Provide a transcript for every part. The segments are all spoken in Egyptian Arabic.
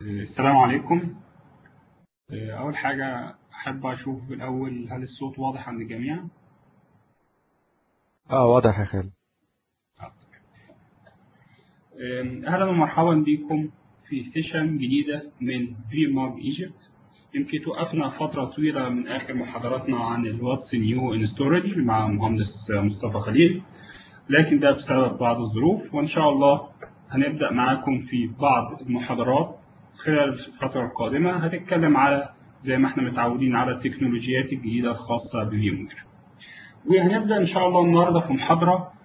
السلام عليكم أول حاجة أحب أشوف الأول هل الصوت واضح عند الجميع؟ اه واضح يا خالد أهلا ومرحبا بكم في سيشن جديدة من في ماج ايجيبت يمكن توقفنا فترة طويلة من آخر محاضراتنا عن الواتس نيو ان ستورج مع المهندس مصطفى خليل لكن ده بسبب بعض الظروف وإن شاء الله هنبدأ معاكم في بعض المحاضرات خلال الفترة القادمة هتتكلم على زي ما احنا متعودين على التكنولوجيات الجديدة الخاصة بفيموير وهنبدأ إن شاء الله النهاردة في محاضرة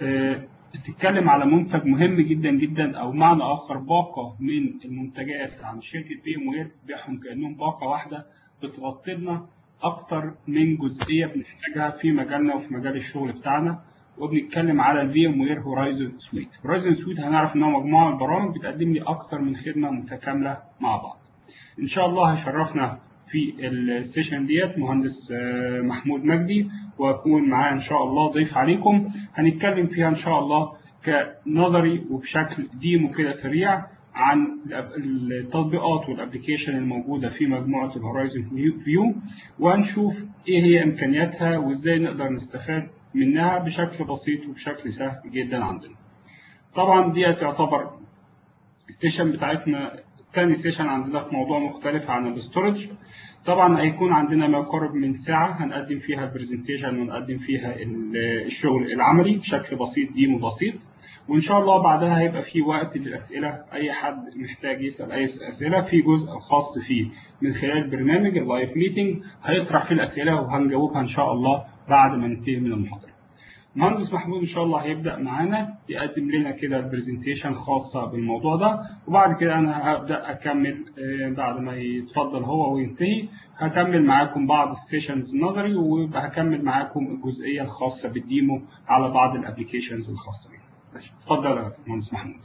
بتتكلم على منتج مهم جدا جدا أو معنى آخر باقة من المنتجات عن شركة فيموير بيحهم كأنهم باقة واحدة بتغطي لنا أكتر من جزئية بنحتاجها في مجالنا وفي مجال الشغل بتاعنا وبنتكلم على الفي ام وير هورايزون سويت هورايزون سويت هنعرف ان هو مجموعه من البرامج بتقدم لي اكتر من خدمه متكامله مع بعض ان شاء الله هيشرفنا في السيشن ديت مهندس محمود مجدي واكون معاه ان شاء الله ضيف عليكم هنتكلم فيها ان شاء الله كنظري وبشكل ديمو كده سريع عن التطبيقات والابلكيشن الموجوده في مجموعه الهورايزون فيو وهنشوف ايه هي امكانياتها وازاي نقدر نستفاد منها بشكل بسيط وبشكل سهل جدا عندنا طبعا دي تعتبر السيشن بتاعتنا تاني سيشن عندنا في موضوع مختلف عن الاستورج طبعا هيكون عندنا ما يقارب من ساعة هنقدم فيها البرزنتيشن ونقدم فيها الشغل العملي بشكل بسيط ديمو بسيط وإن شاء الله بعدها هيبقى في وقت للأسئلة أي حد محتاج يسأل أي أسئلة في جزء خاص فيه من خلال برنامج اللايف ميتنج هيطرح فيه الأسئلة وهنجاوبها إن شاء الله بعد ما ننتهي من المحاضرة. المهندس محمود ان شاء الله هيبدا معانا يقدم لنا كده البرزنتيشن خاصه بالموضوع ده وبعد كده انا هبدا اكمل بعد ما يتفضل هو وينتهي هكمل معاكم بعض السيشنز النظري وهكمل معاكم الجزئيه الخاصه بالديمو على بعض الابلكيشنز الخاصه بيها. اتفضل يا مهندس محمود.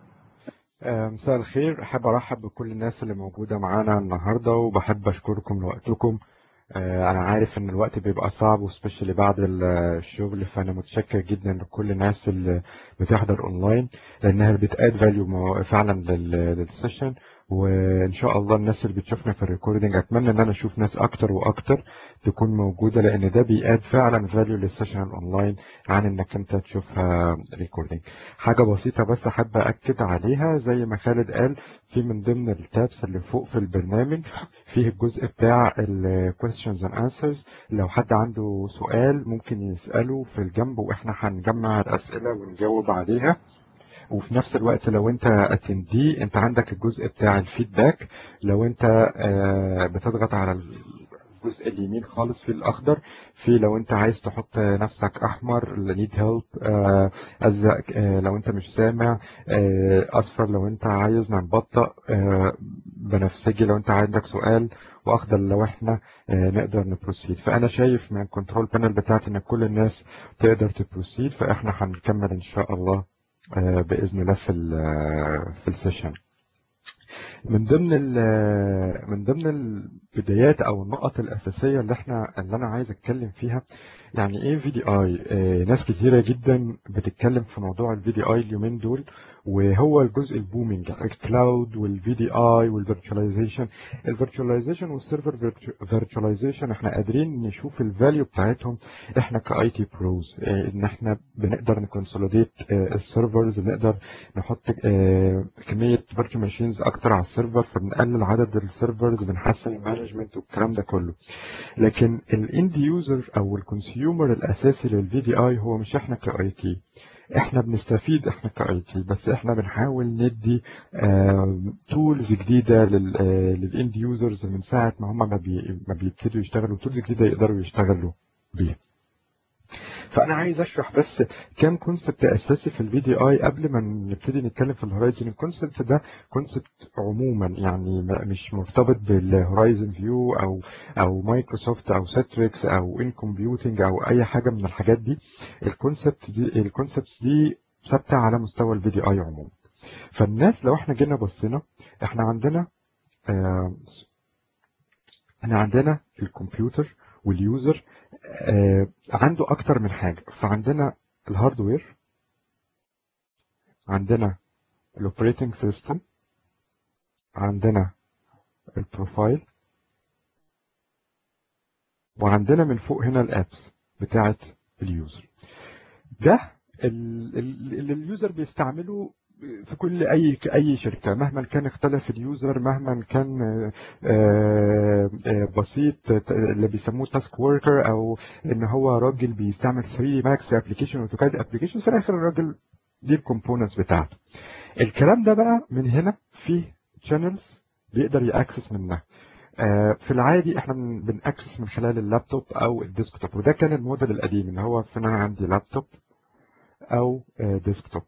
مساء الخير احب ارحب بكل الناس اللي موجوده معانا النهارده وبحب اشكركم لوقتكم انا عارف ان الوقت بيبقى صعب وسبيشالي بعد الشغل فانا متشكر جدا لكل الناس اللي بتحضر اونلاين لانها بتاد فاليو فعلا للسيشن وان شاء الله الناس اللي بتشوفنا في الريكوردنج اتمنى ان انا اشوف ناس اكتر واكتر تكون موجوده لان ده بياد فعلا فاليو للسيشن اونلاين عن انك انت تشوفها ريكوردنج حاجه بسيطه بس احب اكد عليها زي ما خالد قال في من ضمن التابس اللي فوق في البرنامج فيه الجزء بتاع الكويستشنز اند انسرز لو حد عنده سؤال ممكن يساله في الجنب واحنا هنجمع الاسئله ونجاوب عليها وفي نفس الوقت لو انت اتندي انت عندك الجزء بتاع الفيدباك لو انت بتضغط على الجزء اليمين خالص في الاخضر في لو انت عايز تحط نفسك احمر نيد هيلب ازرق لو انت مش سامع اصفر لو انت عايز نبطأ بنفسجي لو انت عندك سؤال واخضر لو احنا نقدر نبروسيد فانا شايف من الكنترول بانل بتاعتي ان كل الناس تقدر تبروسيد فاحنا هنكمل ان شاء الله باذن الله في في السيشن من ضمن من ضمن البدايات او النقط الاساسيه اللي احنا اللي انا عايز اتكلم فيها يعني ايه في دي اي ناس كتيره جدا بتتكلم في موضوع الفي دي اي اليومين دول وهو الجزء البومينج الكلاود والفي دي اي والفيرتشواليزيشن الفيرتشواليزيشن والسيرفر فيرتشواليزيشن احنا قادرين نشوف الفاليو بتاعتهم احنا كاي تي بروز ان احنا بنقدر نكونسوليديت السيرفرز نقدر نحط كميه فيرتشوال ماشينز اكتر على السيرفر فبنقلل عدد السيرفرز بنحسن المانجمنت والكلام ده كله لكن الاند يوزر او الكونسيومر الاساسي للفي دي اي هو مش احنا كاي تي احنا بنستفيد احنا كاي تي بس احنا بنحاول ندي تولز جديده للاند يوزرز من ساعه ما هم ما, بي ما بيبتدوا يشتغلوا تولز جديده يقدروا يشتغلوا بيها فانا عايز اشرح بس كام كونسبت اساسي في الفي دي اي قبل ما نبتدي نتكلم في الهورايزن الكونسبت ده كونسبت عموما يعني مش مرتبط بالهورايزن فيو او او مايكروسوفت او سيتريكس او ان كومبيوتنج او اي حاجه من الحاجات دي الكونسبت دي الكونسبتس دي ثابته على مستوى الفي دي اي عموما فالناس لو احنا جينا بصينا احنا عندنا آه احنا عندنا الكمبيوتر واليوزر آه عنده اكتر من حاجه فعندنا الهاردوير عندنا الاوبريتنج سيستم عندنا البروفايل وعندنا من فوق هنا الابس بتاعه اليوزر ده اللي اليوزر بيستعمله في كل اي اي شركه مهما كان اختلف اليوزر مهما كان بسيط اللي بيسموه تاسك وركر او ان هو راجل بيستعمل 3 ماكس ابلكيشن اوتوكاد ابلكيشن في الاخر الراجل دي الكومبوننتس بتاعته الكلام ده بقى من هنا فيه شانلز بيقدر ياكسس منها في العادي احنا بنأكسس من خلال اللابتوب او الديسكتوب وده كان الموديل القديم ان هو في انا عندي لابتوب او ديسكتوب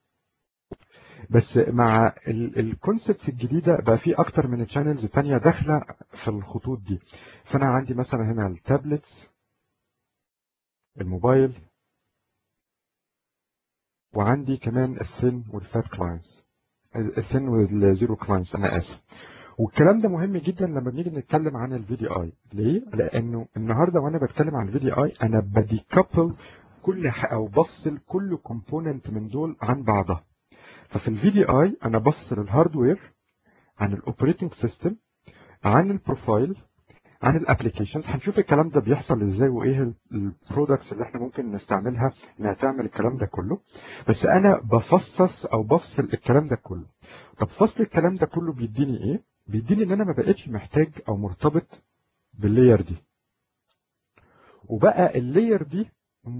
بس مع الكونسبتس الجديده بقى في اكتر من تشانلز تانية داخله في الخطوط دي فانا عندي مثلا هنا التابلتس الموبايل وعندي كمان الثين والفات كلاينتس الثين والزيرو كلاينتس انا اسف والكلام ده مهم جدا لما بنيجي نتكلم عن الفي دي اي ليه لانه النهارده وانا بتكلم عن الفي دي اي انا بديكابل كل او بفصل كل كومبوننت من دول عن بعضها ففي الفي دي اي انا بفصل الهاردوير عن الاوبريتنج سيستم عن البروفايل عن الابلكيشنز هنشوف الكلام ده بيحصل ازاي وايه البرودكتس اللي احنا ممكن نستعملها انها تعمل الكلام ده كله بس انا بفصص او بفصل الكلام ده كله طب فصل الكلام ده كله بيديني ايه بيديني ان انا ما بقتش محتاج او مرتبط باللاير دي وبقى اللاير دي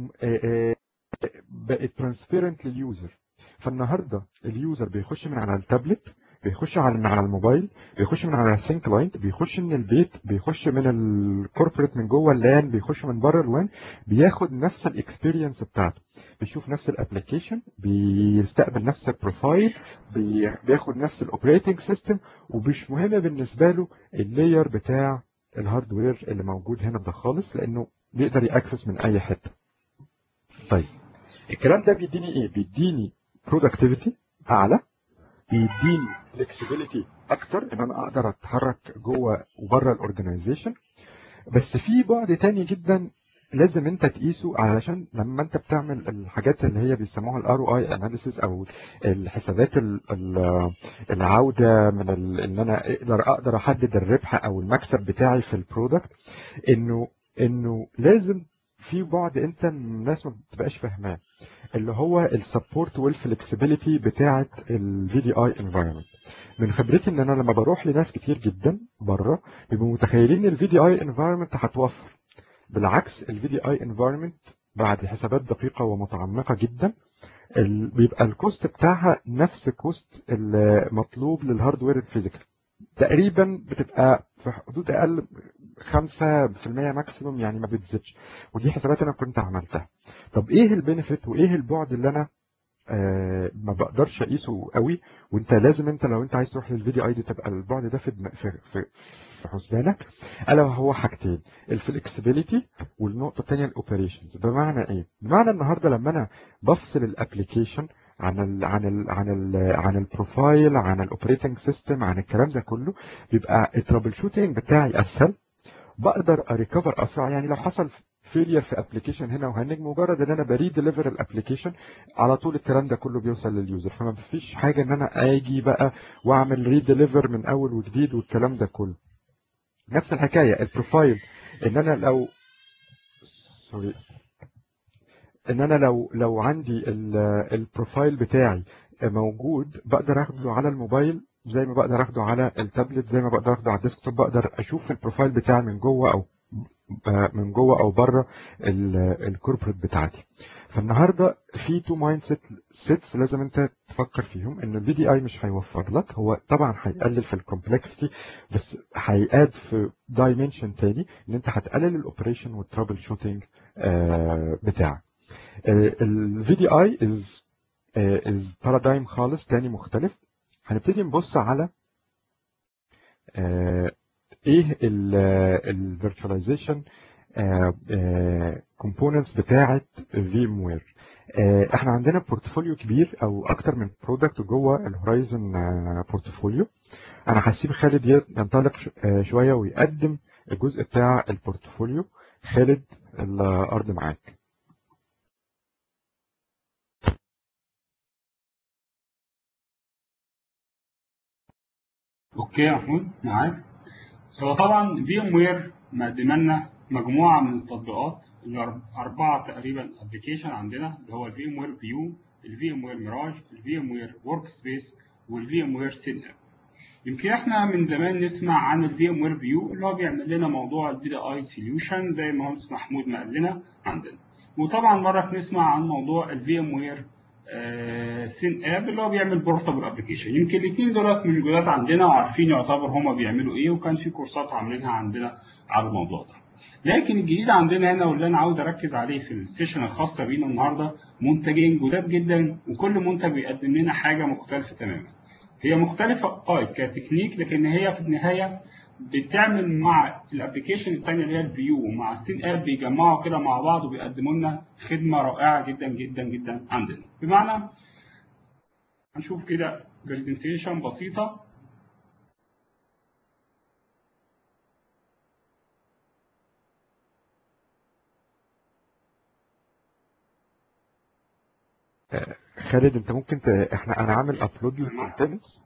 بقت ترانسبيرنت لليوزر فالنهارده اليوزر بيخش من على التابلت بيخش على من على الموبايل بيخش من على الثين كلاينت بيخش من البيت بيخش من الكوربريت من جوه اللان بيخش من بره اللان بياخد نفس الاكسبيرينس بتاعته بيشوف نفس الابلكيشن بيستقبل نفس البروفايل بياخد نفس الاوبريتنج سيستم ومش مهم بالنسبه له اللاير بتاع الهاردوير اللي موجود هنا ده خالص لانه بيقدر ياكسس من اي حته طيب الكلام ده بيديني ايه بيديني productivity اعلى بيديني flexibility اكتر ان انا اقدر اتحرك جوه وبره الاورجنايزيشن بس في بعد تاني جدا لازم انت تقيسه علشان لما انت بتعمل الحاجات اللي هي بيسموها الار او اي اناليسيس او الحسابات العوده من ان انا اقدر اقدر احدد الربح او المكسب بتاعي في البرودكت انه انه لازم في بعد انت الناس ما بتبقاش فاهماه اللي هو السبورت والفلكسبيليتي بتاعه الفي دي اي انفايرمنت من خبرتي ان انا لما بروح لناس كتير جدا بره بيبقوا متخيلين ان الفي دي اي انفايرمنت هتوفر بالعكس الفي دي اي انفايرمنت بعد حسابات دقيقه ومتعمقه جدا بيبقى الكوست بتاعها نفس كوست المطلوب للهاردوير الفيزيكال تقريبا بتبقى في حدود اقل 5% ماكسيموم يعني ما بتزيدش ودي حسابات انا كنت عملتها طب ايه البينفيت وايه البعد اللي انا آه ما بقدرش اقيسه قوي وانت لازم انت لو انت عايز تروح للفيديو اي دي تبقى البعد ده في في في, في حسبانك الا وهو حاجتين الفلكسبيليتي والنقطه الثانيه الاوبريشنز بمعنى ايه بمعنى النهارده لما انا بفصل الابلكيشن عن ال عن ال عن ال عن البروفايل عن الاوبريتنج سيستم عن الكلام ده كله بيبقى الترابل شوتنج بتاعي اسهل بقدر اريكفر اسرع يعني لو حصل فيلير في ابلكيشن هنا وهنج مجرد ان انا بري ديليفر الابلكيشن على طول الكلام ده كله بيوصل لليوزر فما فيش حاجه ان انا اجي بقى واعمل ري ديليفر من اول وجديد والكلام ده كله نفس الحكايه البروفايل ان انا لو سوري ان انا لو لو عندي البروفايل بتاعي موجود بقدر اخده على الموبايل زي ما بقدر اخده على التابلت زي ما بقدر اخده على الديسكتوب بقدر اشوف البروفايل بتاعي من جوه او من جوه او بره الكوربريت بتاعتي فالنهارده في تو مايند سيت سيتس لازم انت تفكر فيهم ان الفي دي اي مش هيوفر لك هو طبعا هيقلل في الكومبلكسيتي بس هيقاد في دايمنشن تاني ان انت هتقلل الاوبريشن والترابل شوتنج بتاعك الفي دي اي از از بارادايم خالص تاني مختلف هنبتدي نبص على ايه الفيرتشواليزيشن كومبوننتس بتاعه فيم وير احنا عندنا بورتفوليو كبير او اكتر من برودكت جوه الهورايزن بورتفوليو انا هسيب خالد ينطلق شويه ويقدم الجزء بتاع البورتفوليو خالد الارض معاك اوكي يا محمود معاك هو طبعا في ام وير مقدمه لنا مجموعه من التطبيقات الاربعه تقريبا ابلكيشن عندنا اللي هو الفي ام وير فيو الفي ام وير ميراج الفي ام وير ورك سبيس والفي ام وير سين اب يمكن احنا من زمان نسمع عن الفي ام وير فيو اللي هو بيعمل لنا موضوع الفي دي اي سوليوشن زي ما مهندس محمود ما قال لنا عندنا وطبعا مره بنسمع عن موضوع الفي ام وير ثين اب اللي هو بيعمل بورتابل ابلكيشن يمكن الاثنين دولت مش جداد عندنا وعارفين يعتبر هما بيعملوا ايه وكان في كورسات عاملينها عندنا على الموضوع ده لكن الجديد عندنا هنا واللي انا عاوز اركز عليه في السيشن الخاصه بينا النهارده منتجين جداد جدا وكل منتج بيقدم لنا حاجه مختلفه تماما هي مختلفه اه كتكنيك لكن هي في النهايه بتعمل مع الابلكيشن الثانيه اللي هي الفيو مع الثين اب بيجمعوا كده مع بعض وبيقدموا لنا خدمه رائعه جدا جدا جدا عندنا بمعنى هنشوف كده برزنتيشن بسيطه خالد انت ممكن ت... احنا انا عامل ابلود للكونتنتس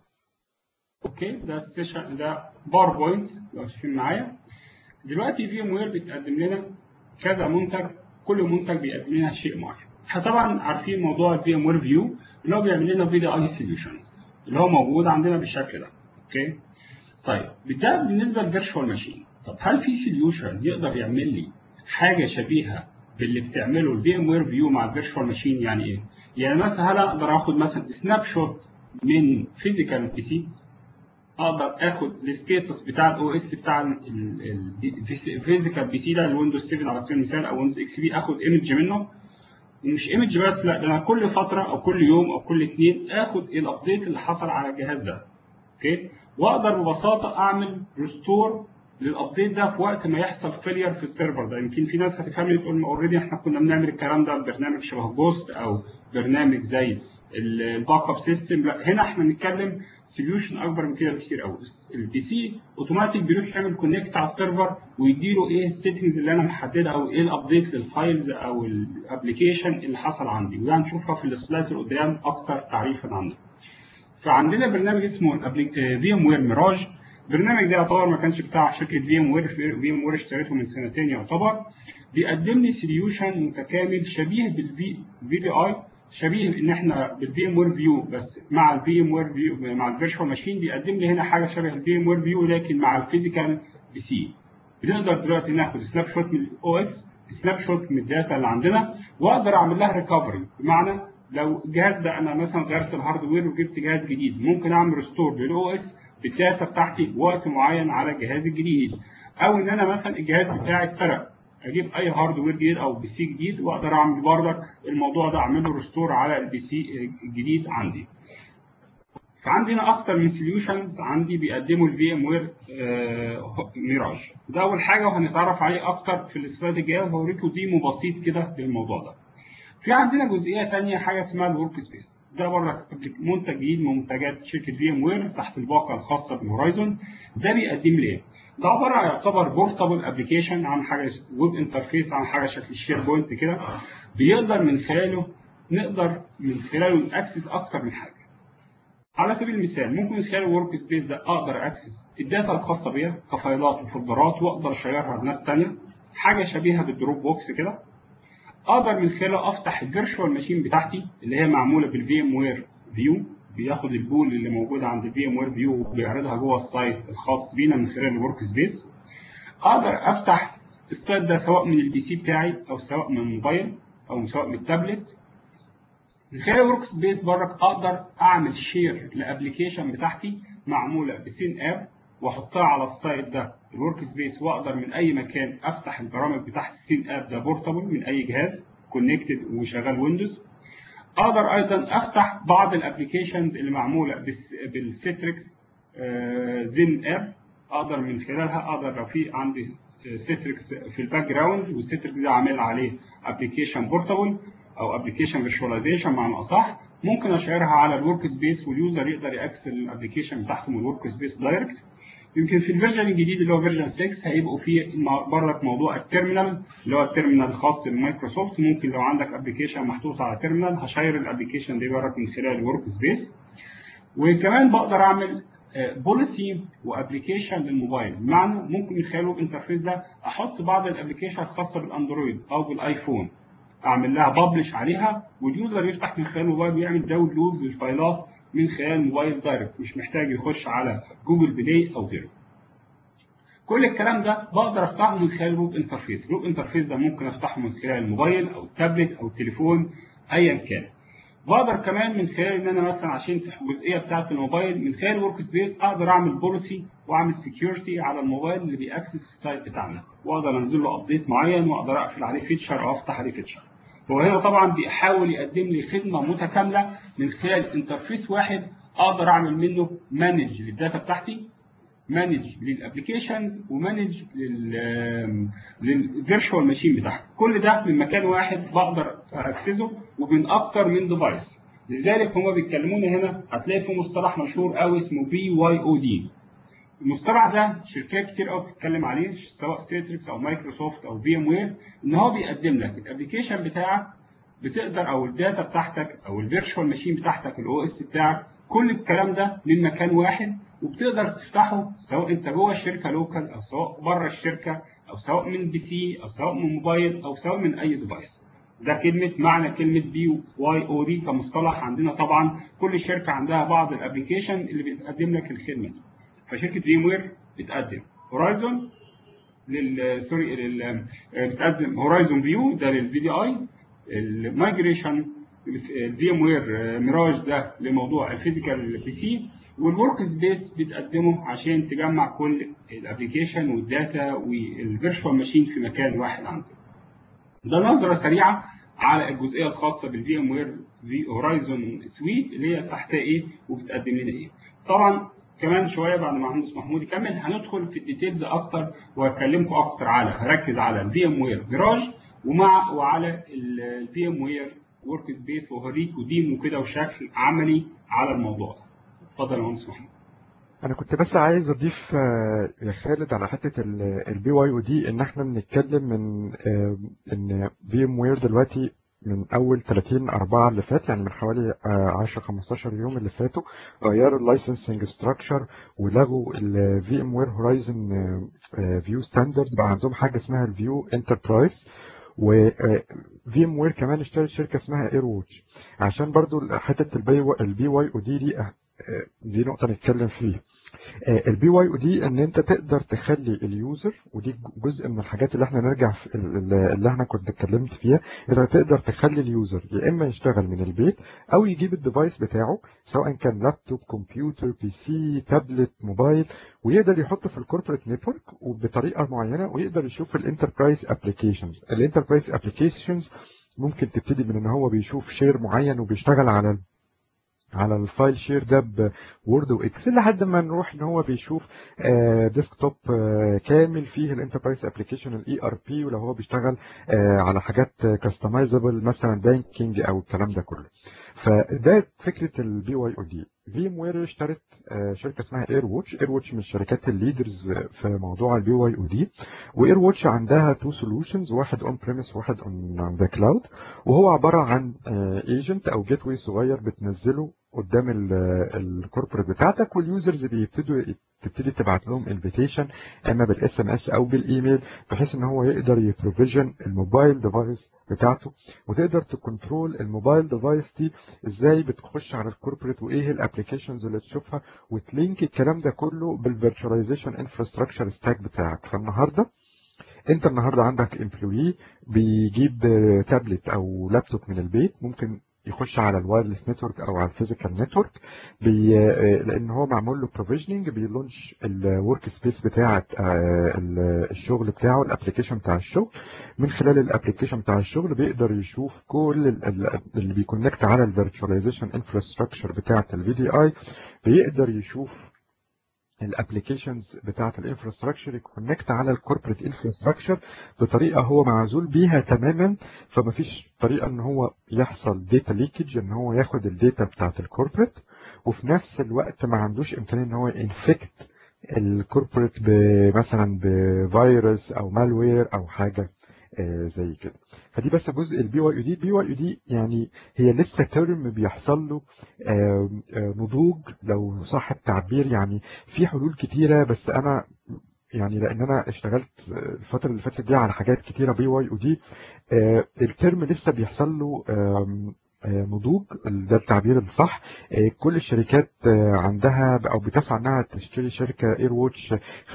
اوكي ده السيشن ده باوربوينت لو شايفين معايا دلوقتي في ام وير بتقدم لنا كذا منتج كل منتج بيقدم لنا شيء معين احنا طبعا عارفين موضوع الفي ام وير فيو اللي هو بيعمل لنا فيديو اي سوليوشن اللي هو موجود عندنا بالشكل ده اوكي طيب ده بالنسبه للفيرتشوال ماشين طب هل في سوليوشن يقدر يعمل لي حاجه شبيهه باللي بتعمله الفي ام وير فيو مع الفيرتشوال ماشين يعني ايه يعني مثلا هل اقدر اخد مثلا سناب شوت من فيزيكال بي سي اقدر اخد الستيتس بتاع الاو اس بتاع الفيزيكال بي سي ده الويندوز 7 على سبيل المثال او ويندوز اكس بي اخد ايمج منه ومش ايمج بس لا ده انا كل فتره او كل يوم او كل اثنين اخد الابديت اللي حصل على الجهاز ده اوكي واقدر ببساطه اعمل ريستور للابديت ده في وقت ما يحصل فيلير في السيرفر ده يمكن في ناس هتفهمني تقول اوريدي احنا كنا بنعمل الكلام ده ببرنامج شبه جوست او برنامج زي الباك اب سيستم لا هنا احنا بنتكلم سوليوشن اكبر من كده بكتير قوي البي سي اوتوماتيك بيروح يعمل كونكت على السيرفر ويديله ايه السيتنجز اللي انا محددها او ايه الابديت للفايلز او الابلكيشن اللي حصل عندي وده هنشوفها في السلايد اللي قدام اكتر تعريفا عنها فعندنا برنامج اسمه في ام وير ميراج البرنامج ده يعتبر ما كانش بتاع شركه في ام وير في ام وير اشتريته من سنتين يعتبر بيقدم لي سوليوشن متكامل شبيه بالفي في دي اي شبيه ان احنا بالفي ام وير فيو بس مع الفي ام وير فيو مع الفيرتشوال ماشين بيقدم لي هنا حاجه شبه الفي ام وير فيو لكن مع الفيزيكال بي سي بنقدر دلوقتي ناخد سناب شوت من الاو اس سناب شوت من الداتا اللي عندنا واقدر اعمل لها ريكفري بمعنى لو الجهاز ده انا مثلا غيرت الهاردوير وجبت جهاز جديد ممكن اعمل ريستور للاو اس بالداتا بتاعتي وقت معين على الجهاز الجديد او ان انا مثلا الجهاز بتاعي اتسرق اجيب اي هاردوير جديد او بي سي جديد واقدر اعمل بردك الموضوع ده اعمله ريستور على البي سي الجديد عندي فعندنا اكتر من سوليوشنز عندي بيقدموا الفي ام وير ميراج ده اول حاجه وهنتعرف عليه اكتر في السلايد الجايه وهوريكم ديمو بسيط كده للموضوع ده في عندنا جزئيه ثانيه حاجه اسمها الورك سبيس ده بره منتج جديد من منتجات شركه في ام وير تحت الباقه الخاصه بالهورايزون ده بيقدم لي ايه؟ ده عباره يعتبر بورتابل ابلكيشن عن حاجه ويب انترفيس عن حاجه شكل الشير بوينت كده بيقدر من خلاله نقدر من خلاله ناكسس اكتر من حاجه على سبيل المثال ممكن من خلال الورك سبيس ده اقدر اكسس الداتا الخاصه بيا كفايلات وفولدرات واقدر اشيرها لناس ثانيه حاجه شبيهه بالدروب بوكس كده اقدر من خلاله افتح الفيرتشوال ماشين بتاعتي اللي هي معموله بالفي ام وير فيو بياخد البول اللي موجوده عند الفي ام وير فيو وبيعرضها جوه السايت الخاص بينا من خلال الورك سبيس اقدر افتح السايت ده سواء من البي سي بتاعي او سواء من الموبايل او سواء من التابلت من خلال الورك سبيس برك اقدر اعمل شير لابلكيشن بتاعتي معموله بسين اب واحطها على السايت ده الورك سبيس واقدر من اي مكان افتح البرامج بتاعت السين اب ده بورتابل من اي جهاز كونكتد وشغال ويندوز اقدر ايضا افتح بعض الابلكيشنز اللي معموله بالسيتريكس زين اب اقدر من خلالها اقدر لو في عندي سيتريكس في الباك جراوند والسيتريكس ده عامل عليه ابلكيشن بورتابل او ابلكيشن فيرشواليزيشن معنى اصح ممكن اشيرها على الورك سبيس واليوزر يقدر ياكسس الابلكيشن بتاعته من الورك سبيس دايركت يمكن في الفيرجن الجديد اللي هو فيرجن 6 هيبقوا فيه برك موضوع التيرمينال اللي هو التيرمينال الخاص بمايكروسوفت ممكن لو عندك ابلكيشن محطوط على تيرمينال هشير الابلكيشن دي برك من خلال الورك سبيس وكمان بقدر اعمل بوليسي وابلكيشن للموبايل بمعنى ممكن من خلال الويب انترفيس ده احط بعض الابلكيشن الخاصه بالاندرويد او بالايفون اعمل لها ببلش عليها واليوزر يفتح من خلال الموبايل ويعمل داونلود للفايلات من خلال الموبايل دايركت مش محتاج يخش على جوجل بلاي او غيره كل الكلام ده بقدر افتحه من خلال الويب انترفيس الويب انترفيس ده ممكن افتحه من خلال الموبايل او التابلت او التليفون ايا كان بقدر كمان من خلال ان انا مثلا عشان الجزئيه بتاعه الموبايل من خلال ورك سبيس اقدر اعمل بوليسي واعمل سكيورتي على الموبايل اللي بيأكسس السايت بتاعنا واقدر انزل له ابديت معين واقدر اقفل عليه فيتشر او افتح عليه فيتشر هو هنا طبعا بيحاول يقدم لي خدمه متكامله من خلال انترفيس واحد اقدر اعمل منه مانج للداتا بتاعتي مانج للابلكيشنز ومانج للفيرتشوال ماشين بتاعتي كل ده من مكان واحد بقدر اكسسه ومن اكتر من ديفايس لذلك هما بيتكلمونا هنا هتلاقي في مصطلح مشهور قوي اسمه بي واي او دي المصطلح ده شركات كتير قوي بتتكلم عليه سواء سيتريكس او مايكروسوفت او في ام وير ان هو بيقدم لك الابلكيشن بتاعك بتقدر او الداتا بتاعتك او الفيرتشوال ماشين بتاعتك الاو اس بتاعك كل الكلام ده من مكان واحد وبتقدر تفتحه سواء انت جوه الشركه لوكال او سواء بره الشركه او سواء من بي سي او سواء من موبايل او سواء من اي ديفايس ده كلمه معنى كلمه بي واي او دي كمصطلح عندنا طبعا كل شركه عندها بعض الابلكيشن اللي بتقدم لك الخدمه دي فشركه فيم وير بتقدم هورايزون لل سوري لل بتقدم هورايزون فيو ده للفي دي اي المايجريشن الفي ام وير ميراج ده لموضوع الفيزيكال بي سي والورك سبيس بتقدمه عشان تجمع كل الابلكيشن والداتا والفيرتشوال ماشين في مكان واحد عندك. ده نظره سريعه على الجزئيه الخاصه بالفي ام وير في هورايزون سويت اللي هي تحت ايه وبتقدم لنا ايه. طبعا كمان شويه بعد ما المهندس محمود يكمل هندخل في الديتيلز اكتر وهكلمكم اكتر على هركز على الفي ام وير جراج ومع وعلى الفي ام وير ورك سبيس وهوريكوا ديمو كده وشكل عملي على الموضوع ده. اتفضل يا مهندس محمود. انا كنت بس عايز اضيف يا خالد على حته البي واي او دي ان احنا بنتكلم من ان في ام وير دلوقتي من اول 30 4 اللي فات يعني من حوالي 10 15 يوم اللي فاتوا غيروا اللايسنسنج ستراكشر ولغوا الفي ام وير هورايزن فيو ستاندرد بقى عندهم حاجه اسمها الفيو انتربرايز و في ام وير كمان اشترت شركه اسمها اير ووتش عشان برضو حته البي واي او دي دي دي نقطه نتكلم فيها البي واي او دي ان انت تقدر تخلي اليوزر ودي جزء من الحاجات اللي احنا نرجع في اللي احنا كنت اتكلمت فيها انت تقدر تخلي اليوزر يا اما يشتغل من البيت او يجيب الديفايس بتاعه سواء كان لابتوب كمبيوتر بي سي تابلت موبايل ويقدر يحطه في الكوربريت نتورك وبطريقه معينه ويقدر يشوف الانتربرايز ابلكيشنز الانتربرايز ابلكيشنز ممكن تبتدي من ان هو بيشوف شير معين وبيشتغل على على الفايل شير ده بوورد واكسل لحد ما نروح ان هو بيشوف ديسكتوب كامل فيه الانتربرايز ابلكيشن الاي ار بي ولو هو بيشتغل على حاجات كاستمايزبل مثلا بانكينج او الكلام ده كله فده فكره البي واي او دي في ام وير اشترت شركه اسمها اير ووتش اير ووتش من الشركات الليدرز في موضوع البي واي او دي واير ووتش عندها تو سولوشنز واحد اون بريمس وواحد اون ذا كلاود وهو عباره عن ايجنت او جيت واي صغير بتنزله قدام الكوربريت بتاعتك واليوزرز بيبتدوا تبتدي تبعت لهم انفيتيشن اما بالاس ام اس او بالايميل بحيث ان هو يقدر يبروفيجن الموبايل ديفايس بتاعته وتقدر تكنترول الموبايل ديفايس دي ازاي بتخش على الكوربريت وايه الابلكيشنز اللي تشوفها وتلينك الكلام ده كله بالفيرتشواليزيشن انفراستراكشر ستاك بتاعك فالنهارده انت النهارده عندك امبلوي بيجيب تابلت او لابتوب من البيت ممكن يخش على الوايرلس نتورك او على الفيزيكال نتورك بي لان هو معمول له بروفيجننج بيلونش الورك سبيس بتاعه الشغل بتاعه الابلكيشن بتاع الشغل من خلال الابلكيشن بتاع الشغل بيقدر يشوف كل اللي بيكونكت على الفيرتشواليزيشن انفراستراكشر بتاعه الفي دي اي بيقدر يشوف الابلكيشنز بتاعه الانفراستراكشر يكونكت على الكوربريت انفراستراكشر بطريقه هو معزول بيها تماما فما فيش طريقه ان هو يحصل داتا ليكج ان هو ياخد الداتا بتاعه الكوربريت وفي نفس الوقت ما عندوش امكانيه ان هو انفكت الكوربريت مثلا بفيروس او مالوير او حاجه آه، زي كده فدي بس جزء البي واي يو دي البي واي يو دي يعني هي لسه ترم بيحصل له آه، آه، نضوج لو صح التعبير يعني في حلول كتيرة بس انا يعني لان انا اشتغلت الفتره اللي فاتت دي على حاجات كتيره بي واي ودي الترم لسه بيحصل له آم، آه، نضوج ده التعبير الصح آه، كل الشركات آه، عندها او بتسعى انها تشتري شركه اير ووتش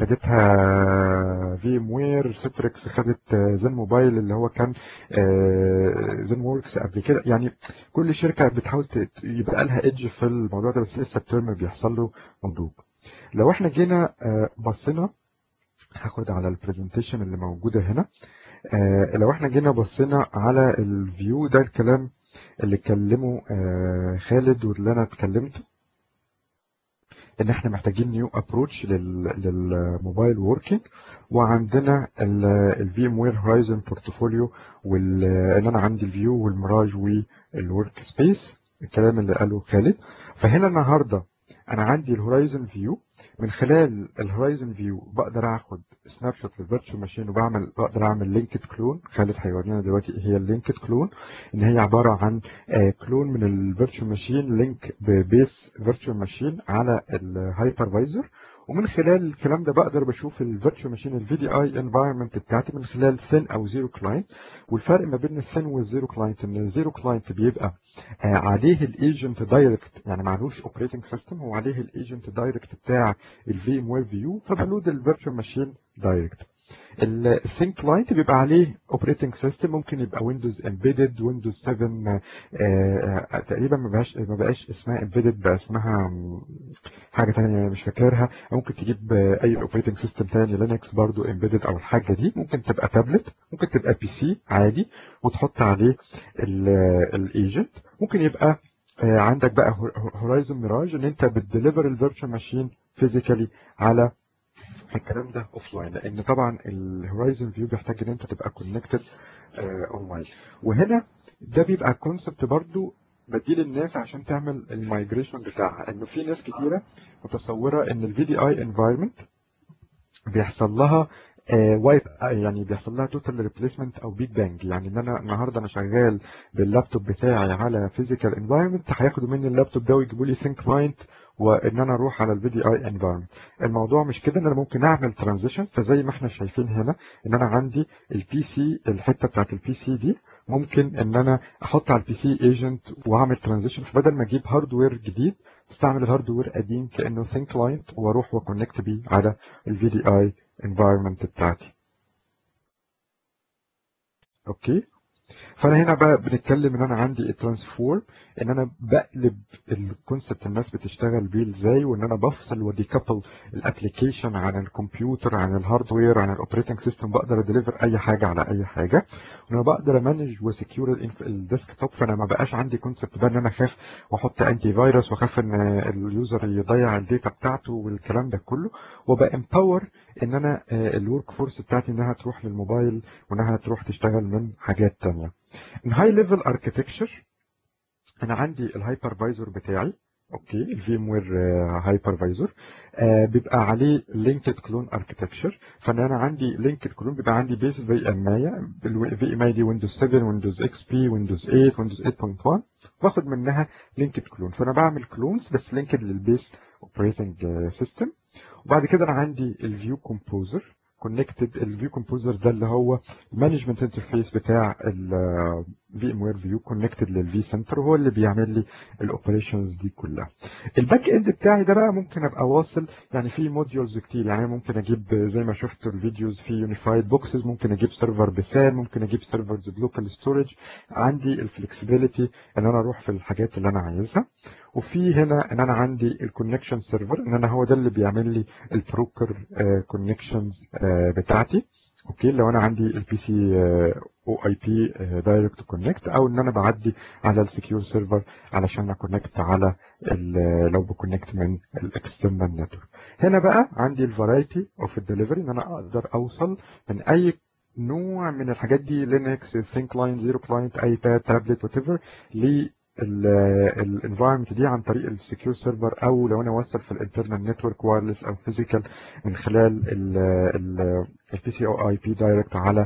خدتها في ام وير ستريكس خدت آه، زين موبايل اللي هو كان آه، زين ووركس قبل كده يعني كل شركه بتحاول ت- يبقى لها ايدج في الموضوع ده بس لسه الترم بيحصل له نضوج لو احنا جينا آه، بصينا هاخد على البرزنتيشن اللي موجودة هنا آه لو احنا جينا بصينا على الفيو ده الكلام اللي اتكلمه آه خالد واللي انا اتكلمت ان احنا محتاجين نيو ابروتش للموبايل ووركينج وعندنا الفي ام وير هورايزن بورتفوليو وان انا عندي الفيو والمراج والورك سبيس الكلام اللي قاله خالد فهنا النهارده انا عندي الهورايزن فيو من خلال الهورايزن فيو بقدر اخد سناب شوت للفيرتشوال ماشين وبعمل بقدر اعمل لينكد كلون خالد هيورينا دلوقتي ايه هي اللينكد كلون ان هي عباره عن كلون من الفيرتشوال ماشين لينك ببيس فيرتشوال ماشين على الهايبرفايزر ومن خلال الكلام ده بقدر بشوف الفيرتشوال ماشين الفي دي اي انفايرمنت بتاعتي من خلال ثين او زيرو كلاينت والفرق ما بين الثين والزيرو كلاينت ان الزيرو كلاينت بيبقى آه، عليه الايجنت دايركت يعني معلوش اوبريتنج سيستم هو عليه الايجنت دايركت بتاع الفي ام وير فيو فبلود الفيرتشوال ماشين دايركت الثين كلاينت بيبقى عليه اوبريتنج سيستم ممكن يبقى ويندوز امبيدد ويندوز 7 آه، آه، تقريبا ما بقاش ما بقاش اسمها امبيدد بقى اسمها مم، حاجه ثانيه مش فاكرها ممكن تجيب آه، اي اوبريتنج سيستم ثاني لينكس برضو امبيدد او الحاجه دي ممكن تبقى تابلت ممكن تبقى بي سي عادي وتحط عليه الايجنت ممكن يبقى آه، عندك بقى هورايزون ميراج ان انت بتديليفر الفيرتشوال ماشين فيزيكالي على الكلام ده اوف لاين لان طبعا الهورايزون فيو بيحتاج ان انت تبقى كونكتد اونلاين وهنا ده بيبقى كونسبت برضو بديل الناس عشان تعمل المايجريشن بتاعها انه في ناس كتيره متصوره ان الفي دي اي انفايرمنت بيحصل لها وايب يعني بيحصل لها توتال ريبليسمنت او بيج بانج يعني ان انا النهارده انا شغال باللابتوب بتاعي على فيزيكال انفايرمنت هياخدوا مني اللابتوب ده ويجيبوا لي سينك كلاينت وان انا اروح على الفي دي اي انفايرمنت الموضوع مش كده ان انا ممكن اعمل ترانزيشن فزي ما احنا شايفين هنا ان انا عندي البي سي الحته بتاعت البي سي دي ممكن ان انا احط على البي سي ايجنت واعمل ترانزيشن فبدل ما اجيب هاردوير جديد استعمل الهاردوير قديم كانه ثين كلاينت واروح واكونكت بيه على الفي دي اي انفايرمنت بتاعتي اوكي فانا هنا بقى بنتكلم ان انا عندي الترانسفورم ان انا بقلب الكونسبت الناس بتشتغل بيه ازاي وان انا بفصل وديكابل الابلكيشن عن الكمبيوتر عن الهاردوير عن الاوبريتنج سيستم بقدر اديليفر اي حاجه على اي حاجه وان انا بقدر امانج وسكيور الديسك توب فانا ما بقاش عندي كونسبت بقى ان انا اخاف واحط انتي فيروس واخاف ان اليوزر يضيع الداتا بتاعته والكلام ده كله وبقى امباور ان انا الورك فورس بتاعتي انها تروح للموبايل وانها تروح تشتغل من حاجات تانية الهاي ليفل اركتكتشر انا عندي الهايبرفايزر بتاعي اوكي الفي ام وير هايبرفايزر بيبقى عليه لينكد كلون اركتكتشر فانا انا عندي لينكد كلون بيبقى عندي بيس في ام اي الفي ام اي دي ويندوز 7 ويندوز اكس بي ويندوز 8 ويندوز 8.1 باخد منها لينكد كلون فانا بعمل كلونز بس لينكد للبيس اوبريتنج سيستم وبعد كده انا عندي الفيو كومبوزر كونكتد الفيو كومبوزر ده اللي هو المانجمنت انترفيس بتاع الفي ام وير فيو كونكتد للفي سنتر وهو اللي بيعمل لي الاوبريشنز دي كلها الباك اند بتاعي ده بقى ممكن ابقى واصل يعني في موديولز كتير يعني ممكن اجيب زي ما شفت الفيديوز في يونيفايد بوكسز ممكن اجيب سيرفر بسان ممكن اجيب سيرفرز بلوكال ستورج عندي الفلكسبيليتي ان انا اروح في الحاجات اللي انا عايزها وفي هنا ان انا عندي الكونكشن سيرفر ان انا هو ده اللي بيعمل لي البروكر كونكشنز بتاعتي اوكي لو انا عندي البي سي او اي بي دايركت كونكت او ان انا بعدي على السكيور سيرفر علشان اكونكت على لو بكونكت من الاكسترنال نتورك هنا بقى عندي الفرايتي اوف الدليفري ان انا اقدر اوصل من اي نوع من الحاجات دي لينكس ثين كلاينت زيرو كلاينت ايباد تابلت وات ايفر الانفايرمنت دي عن طريق السكيور سيرفر او لو انا وصل في الانترنال نتورك وايرلس او فيزيكال من خلال البي سي او اي بي دايركت على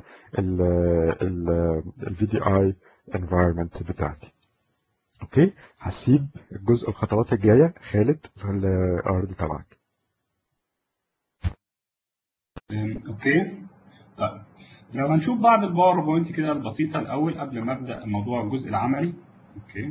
الفي دي اي انفايرمنت بتاعتي اوكي هسيب الجزء الخطوات الجايه خالد في الارض تبعك اوكي طيب لو هنشوف بعض الباوربوينت كده البسيطه الاول قبل ما ابدا موضوع الجزء العملي اوكي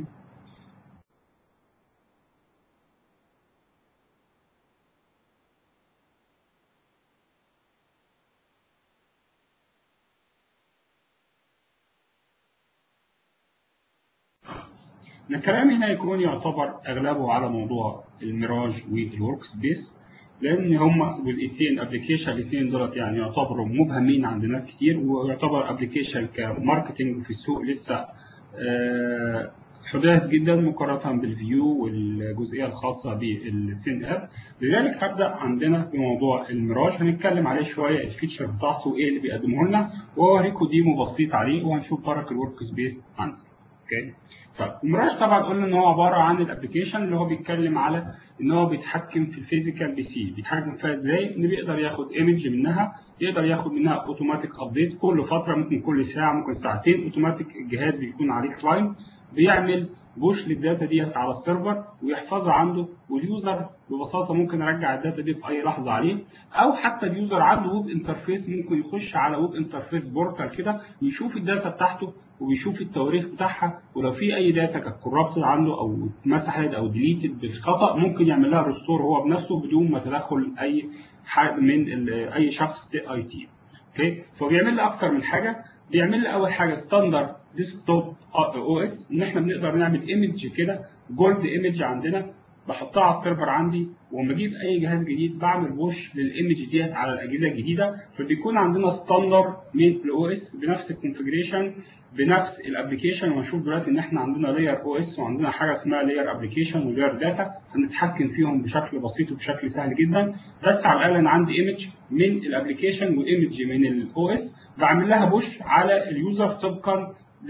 أنا كلامي هنا يكون يعتبر أغلبه على موضوع الميراج والورك سبيس لأن هما جزئيتين أبلكيشن الاثنين دولت يعني يعتبروا مبهمين عند ناس كتير ويعتبر أبلكيشن كماركتنج في السوق لسه آه، حداث جدا مقارنة بالفيو والجزئية الخاصة بالسين اب لذلك هبدأ عندنا بموضوع الميراج هنتكلم عليه شوية الفيتشر بتاعته وايه اللي بيقدمه لنا واوريكم ديمو بسيط عليه وهنشوف برك الورك سبيس عندنا اوكي طيب الميراج طبعا قلنا ان هو عباره عن الابلكيشن اللي هو بيتكلم على ان هو بيتحكم في الفيزيكال بي سي بيتحكم فيها ازاي ان بيقدر ياخد ايمج منها يقدر ياخد منها اوتوماتيك ابديت كل فتره ممكن كل ساعه ممكن ساعتين اوتوماتيك الجهاز بيكون عليه كلاينت بيعمل بوش للداتا ديت على السيرفر ويحفظها عنده واليوزر ببساطه ممكن يرجع الداتا دي في اي لحظه عليه او حتى اليوزر عنده ويب انترفيس ممكن يخش على ويب انترفيس بورتال كده يشوف الداتا بتاعته وبيشوف التواريخ بتاعها ولو في اي داتا كانت كوربتد عنده او اتمسحت او ديليتد بالخطا ممكن يعمل لها ريستور هو بنفسه بدون ما تدخل اي حد من ال- اي شخص اي تي اوكي فبيعمل لي اكتر من حاجه بيعمل لي اول حاجه ستاندرد ديسكتوب او اس ان احنا بنقدر نعمل ايمج كده جولد ايمج عندنا بحطها على السيرفر عندي ولما اجيب اي جهاز جديد بعمل بوش للايمج ديت على الاجهزه الجديده فبيكون عندنا ستاندر من الاو اس بنفس الكونفجريشن بنفس الابلكيشن وهنشوف دلوقتي ان احنا عندنا لاير او اس وعندنا حاجه اسمها لاير ابلكيشن ولاير داتا هنتحكم فيهم بشكل بسيط وبشكل سهل جدا بس على الاقل انا عندي ايمج من الابلكيشن وايمج من الاو اس بعمل لها بوش على اليوزر طبقا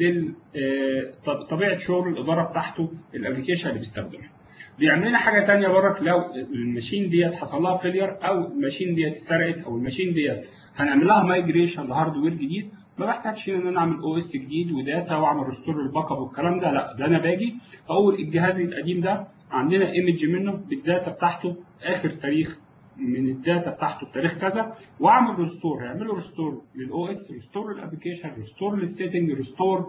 لطبيعه شغل الاداره بتاعته الابلكيشن اللي بيستخدمها بيعمل لنا حاجه ثانيه برك لو الماشين ديت حصل لها فيلير او الماشين ديت اتسرقت او الماشين ديت هنعمل لها مايجريشن لهاردوير جديد ما بحتاجش ان انا اعمل او اس جديد وداتا واعمل ريستور للباك اب والكلام ده لا ده انا باجي اقول الجهاز القديم ده عندنا ايمج منه بالداتا بتاعته اخر تاريخ من الداتا بتاعته بتاريخ كذا واعمل ريستور هيعمل له ريستور للاو اس ريستور للابلكيشن ريستور للسيتنج ريستور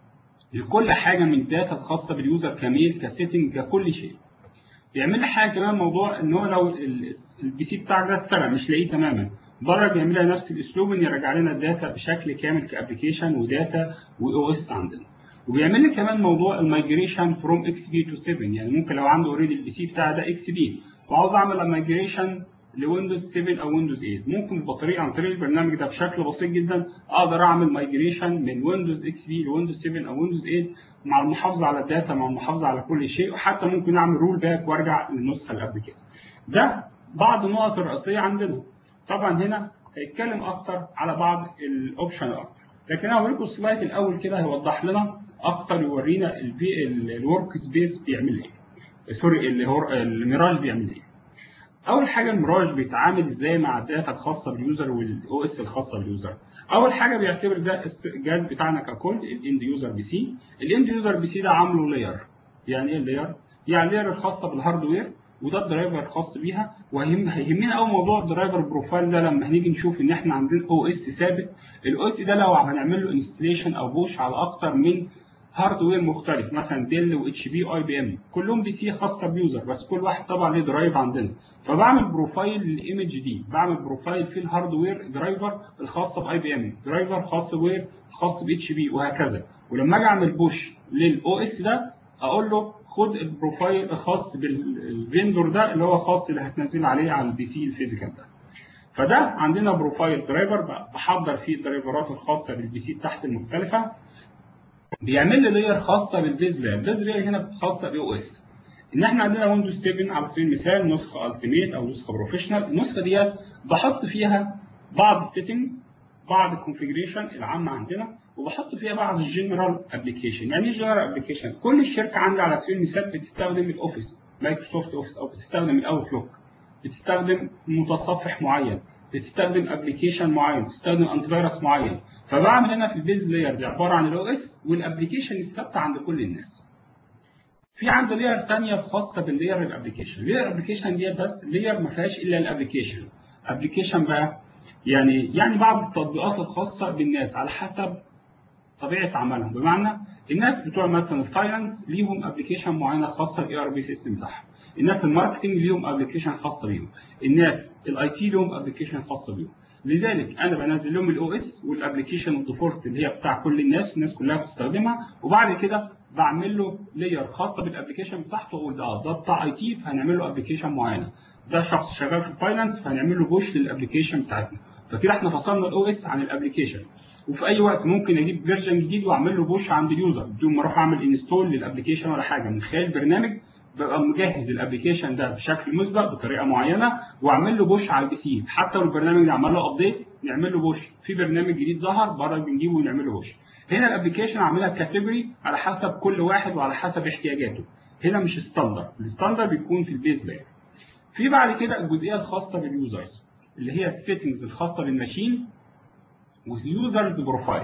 لكل حاجه من الداتا الخاصه باليوزر كميل كسيتنج ككل شيء بيعمل لي حاجه كمان موضوع ان هو لو البي سي بتاعك ده اتسرق مش لاقيه تماما بره بيعمل لها نفس الاسلوب ان يرجع لنا الداتا بشكل كامل كابلكيشن وداتا واو اس عندنا وبيعمل لي كمان موضوع المايجريشن فروم اكس بي تو 7 يعني ممكن لو عنده اوريدي البي سي بتاعي ده اكس بي وعاوز اعمل مايجريشن لويندوز 7 او ويندوز 8 ممكن بطريقه عن طريق البرنامج ده بشكل بسيط جدا اقدر اعمل مايجريشن من ويندوز اكس بي لويندوز 7 او ويندوز 8 مع المحافظه على الداتا مع المحافظه على كل شيء وحتى ممكن اعمل رول باك وارجع للنسخه اللي قبل كده ده بعض النقط الرئيسيه عندنا طبعا هنا هيتكلم اكتر على بعض الاوبشن اكتر لكن انا هوريكم السلايد الاول كده هيوضح لنا اكتر يورينا الورك سبيس بيعمل ايه سوري اللي هو الميراج بيعمل ايه اول حاجه الميراج بيتعامل ازاي مع الداتا الخاصه باليوزر والاو اس الخاصه باليوزر اول حاجه بيعتبر ده الجهاز بتاعنا ككل الاند يوزر بي سي الاند يوزر بي سي ده عامله لاير يعني ايه اللاير يعني اللاير الخاصه بالهاردوير وده الدرايفر الخاص بيها وهيهمنا قوي موضوع الدرايفر بروفايل ده لما هنيجي نشوف ان احنا عندنا او اس ثابت الاو اس ده لو هنعمل له انستليشن او بوش على اكتر من هاردوير مختلف مثلا ديل واتش بي واي بي ام كلهم بي سي خاصه بيوزر بس كل واحد طبعا ليه درايف عندنا فبعمل بروفايل للايمج دي بعمل بروفايل في الهاردوير درايفر الخاصه باي بي ام درايفر خاص وير خاص باتش بي وهكذا ولما اجي اعمل بوش للاو اس ده اقول له خد البروفايل الخاص بالفيندور ده اللي هو خاص اللي هتنزل عليه على البي سي الفيزيكال ده فده عندنا بروفايل درايفر بحضر فيه الدرايفرات الخاصه بالبي سي بتاعتي المختلفه بيعمل لي لاير خاصه بالبيز لاير البيز لاير هنا خاصه باو اس ان احنا عندنا ويندوز 7 على سبيل المثال نسخه التيميت او نسخه بروفيشنال النسخه ديت بحط فيها بعض السيتنجز بعض الكونفيجريشن العامه عندنا وبحط فيها بعض الجنرال ابلكيشن يعني ايه جنرال ابلكيشن كل الشركه عندي على سبيل المثال بتستخدم الاوفيس مايكروسوفت اوفيس او بتستخدم الاوتلوك بتستخدم متصفح معين بتستخدم ابلكيشن معين بتستخدم انتي فيروس معين فبعمل انا في البيز لاير دي عباره عن الاو اس والابلكيشن الثابته عند كل الناس في عندي لير ثانيه خاصه باللير الابلكيشن لير الابلكيشن دي بس لير ما فيهاش الا الابلكيشن ابلكيشن بقى يعني يعني بعض التطبيقات الخاصه بالناس على حسب طبيعه عملهم بمعنى الناس بتوع مثلا الفاينانس ليهم ابلكيشن معينه خاصه بالاي ار بي سيستم بتاعهم الناس الماركتنج ليهم ابلكيشن خاصه بيهم الناس الاي تي ليهم ابلكيشن خاصه بيهم لذلك انا بنزل لهم الاو اس والابلكيشن الديفولت اللي هي بتاع كل الناس الناس كلها بتستخدمها وبعد كده بعمل له لاير خاصه بالابلكيشن بتاعته واقول ده ده بتاع اي تي فهنعمل له ابلكيشن معينه ده شخص شغال في الفاينانس فهنعمل له بوش للابلكيشن بتاعتنا فكده احنا فصلنا الاو اس عن الابلكيشن وفي اي وقت ممكن اجيب فيرجن جديد واعمل له بوش عند اليوزر بدون ما اروح اعمل انستول للابلكيشن ولا حاجه من خلال البرنامج ببقى مجهز الابلكيشن ده بشكل مسبق بطريقه معينه واعمل له بوش على البي سي حتى لو البرنامج ده عمل له ابديت نعمل له بوش في برنامج جديد ظهر بره بنجيبه ونعمل له بوش هنا الابلكيشن عاملها كاتيجوري على حسب كل واحد وعلى حسب احتياجاته هنا مش ستاندر الستاندر بيكون في البيز لاير في بعد كده الجزئيه الخاصه باليوزرز اللي هي السيتنجز الخاصه بالماشين واليوزرز بروفايل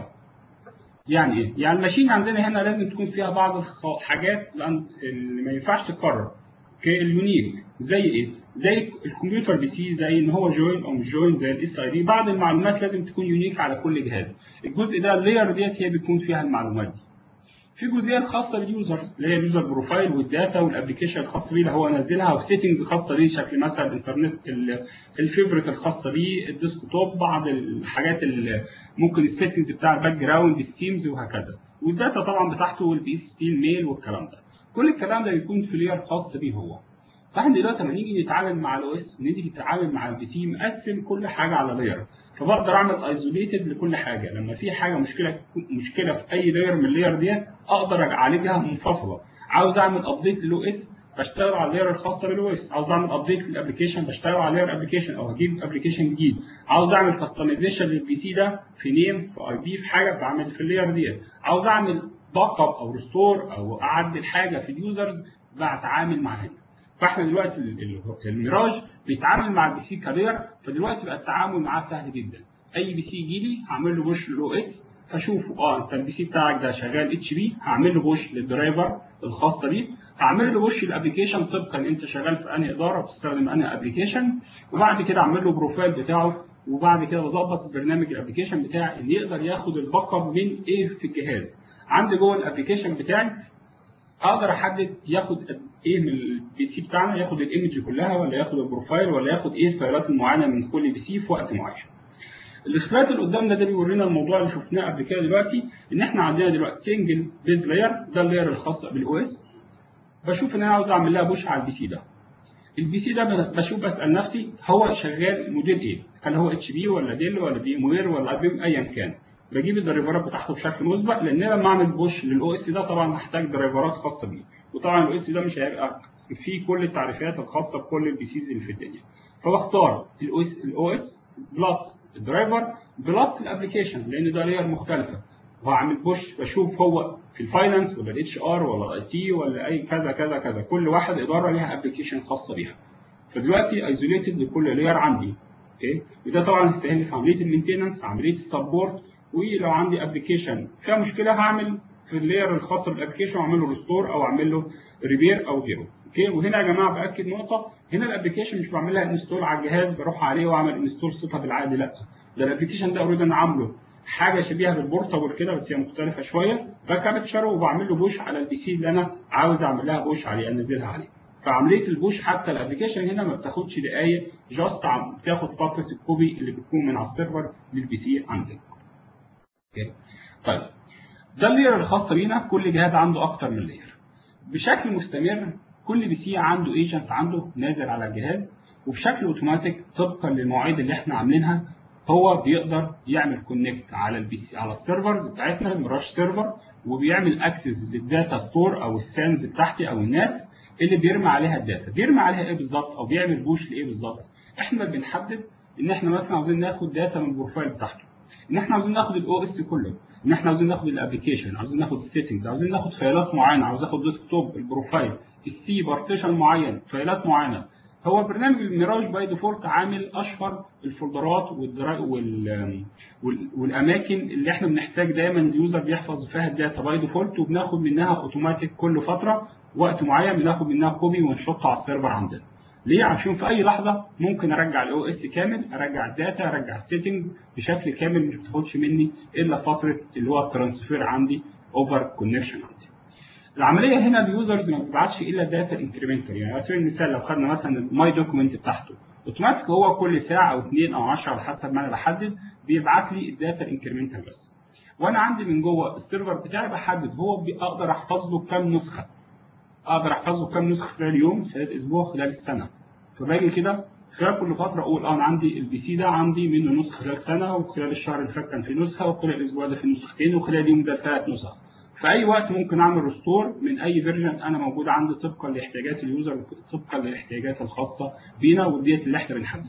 يعني ايه؟ يعني الماشين عندنا هنا لازم تكون فيها بعض الحاجات اللي ما ينفعش تتكرر كاليونيك زي ايه؟ زي الكمبيوتر بي سي زي ان هو جوين او مش جوين زي الاس اي دي بعض المعلومات لازم تكون يونيك على كل جهاز الجزء ده اللاير ديت هي بيكون فيها المعلومات دي في جزئيه الخاصه باليوزر اللي هي اليوزر بروفايل والداتا والابلكيشن الخاص بيه اللي هو نزلها وسيتنجز خاصه بيه شكل مثلا الانترنت الفيفورت الخاصه بيه الديسكتوب بعض الحاجات اللي ممكن السيتنجز بتاع الباك جراوند الستيمز وهكذا والداتا طبعا بتاعته والبي اس تي الميل والكلام ده كل الكلام ده بيكون في لير خاص بيه هو فاحنا دلوقتي لما نيجي نتعامل مع الاو اس ونيجي نتعامل مع البي سي مقسم كل حاجه على لاير فبقدر اعمل ايزوليتد لكل حاجه لما في حاجه مشكله مشكله في اي لاير من اللاير دي اقدر اعالجها منفصله عاوز اعمل ابديت للاو اس بشتغل على اللاير الخاصه بالاو اس عاوز اعمل ابديت للابلكيشن بشتغل على لاير ابلكيشن او هجيب ابلكيشن جديد عاوز اعمل كاستمايزيشن للبي سي ده في نيم في اي بي في حاجه بعمل في اللاير ديت عاوز اعمل باك اب او ريستور او اعدل حاجه في اليوزرز بتعامل مع هنا فاحنا دلوقتي الميراج بيتعامل مع البي سي كارير فدلوقتي بقى التعامل معاه سهل جدا اي بي سي يجي لي هعمل له بوش للاو اس هشوفه اه انت البي سي بتاعك ده شغال اتش بي هعمل له بوش للدرايفر الخاصه بيه هعمل له بوش الابلكيشن طبقا انت شغال في انهي اداره بتستخدم انهي ابلكيشن وبعد كده اعمل له بروفايل بتاعه وبعد كده بظبط البرنامج الابلكيشن بتاعي ان يقدر ياخد الباك اب من ايه في الجهاز عندي جوه الابلكيشن بتاعي اقدر احدد ياخد ايه من البي سي بتاعنا ياخد الايمج كلها ولا ياخد البروفايل ولا ياخد ايه الفايلات المعينه من كل بي سي في وقت معين السلايد اللي قدامنا ده بيورينا الموضوع اللي شفناه قبل كده دلوقتي ان احنا عندنا دلوقتي سنجل بيز لاير ده اللاير الخاص بالاو اس بشوف ان انا عاوز اعمل لها بوش على البي سي ده البي سي ده بشوف بسال نفسي هو شغال موديل ايه هل هو اتش بي ولا ديل ولا بي وير ولا اي بي ايا كان بجيب الدرايفرات بتاعته بشكل مسبق لان انا لما اعمل بوش للاو اس ده طبعا هحتاج درايفرات خاصه بيه وطبعا الاو اس ده مش هيبقى فيه كل التعريفات الخاصه بكل البي سيز اللي في الدنيا فبختار الاو اس الاو اس بلس الدرايفر بلس الابلكيشن لان ده لير مختلفه وهعمل بوش بشوف هو في الفاينانس ولا الاتش ار ولا الاي تي ولا اي كذا كذا كذا كل واحد اداره ليها ابلكيشن خاصه بيها فدلوقتي ايزوليتد لكل لير عندي اوكي وده طبعا هيسهل في عمليه المينتيننس عمليه السبورت ولو عندي ابلكيشن فيها مشكله هعمل في اللاير الخاص بالابلكيشن واعمل له ريستور او اعمل له ريبير او غيره اوكي وهنا يا جماعه باكد نقطه هنا الابلكيشن مش بعمل لها انستول على الجهاز بروح عليه واعمل انستول صيتها بالعادي لا ده الابلكيشن ده اوريدي انا عامله حاجه شبيهه بالبورتابل كده بس هي مختلفه شويه بكابتشره وبعمل له بوش على البي سي اللي انا عاوز اعمل لها بوش عليه انزلها عليه فعمليه البوش حتى الابلكيشن هنا ما بتاخدش دقائق جاست بتاخد فتره الكوبي اللي بتكون من على السيرفر للبي سي عندك اوكي طيب ده اللير الخاصه بينا كل جهاز عنده اكتر من لير بشكل مستمر كل بي سي عنده ايجنت عنده نازل على الجهاز وبشكل اوتوماتيك طبقا للمواعيد اللي احنا عاملينها هو بيقدر يعمل كونكت على البي سي على السيرفرز بتاعتنا المراش سيرفر وبيعمل اكسس للداتا ستور او السانز بتاعتي او الناس اللي بيرمي عليها الداتا بيرمي عليها ايه بالظبط او بيعمل بوش لايه بالظبط احنا بنحدد ان احنا مثلا عاوزين ناخد داتا من البروفايل بتاعته ان احنا عاوزين ناخد الاو اس كله ان احنا عاوزين ناخد الابلكيشن عاوزين ناخد السيتنجز عاوزين ناخد فايلات معينه عاوز اخد ديسك توب البروفايل السي بارتيشن معين فايلات معينه هو برنامج الميراج باي ديفولت عامل اشهر الفولدرات والدرا... وال... وال... والاماكن اللي احنا بنحتاج دايما اليوزر بيحفظ فيها الداتا باي ديفولت وبناخد منها اوتوماتيك كل فتره وقت معين بناخد منها كوبي ونحطه على السيرفر عندنا ليه عشان في اي لحظه ممكن ارجع الاو اس كامل ارجع الداتا ارجع السيتنجز بشكل كامل مش بتاخدش مني الا فتره اللي هو الترانسفير عندي اوفر كونكشن عندي العمليه هنا اليوزرز ما بيبعتش الا داتا انكريمنتال يعني على سبيل المثال لو خدنا مثلا الماي دوكيمنت بتاعته اوتوماتيك هو كل ساعه او اثنين او 10 على حسب ما انا بحدد بيبعت لي الداتا الانكريمنتال بس وانا عندي من جوه السيرفر بتاعي بحدد هو اقدر احفظ له كام نسخه اقدر احفظ له كام نسخه خلال اليوم خلال اسبوع خلال السنه فباجي كده خلال كل فتره اقول اه انا عندي البي سي ده عندي منه نسخه خلال سنه وخلال الشهر اللي فات كان في نسخه وخلال الاسبوع ده في نسختين وخلال اليوم ده ثلاث نسخ في اي وقت ممكن اعمل ريستور من اي فيرجن انا موجود عندي طبقا لاحتياجات اليوزر طبقا للاحتياجات الخاصه بينا وديت اللي احنا بنحدده.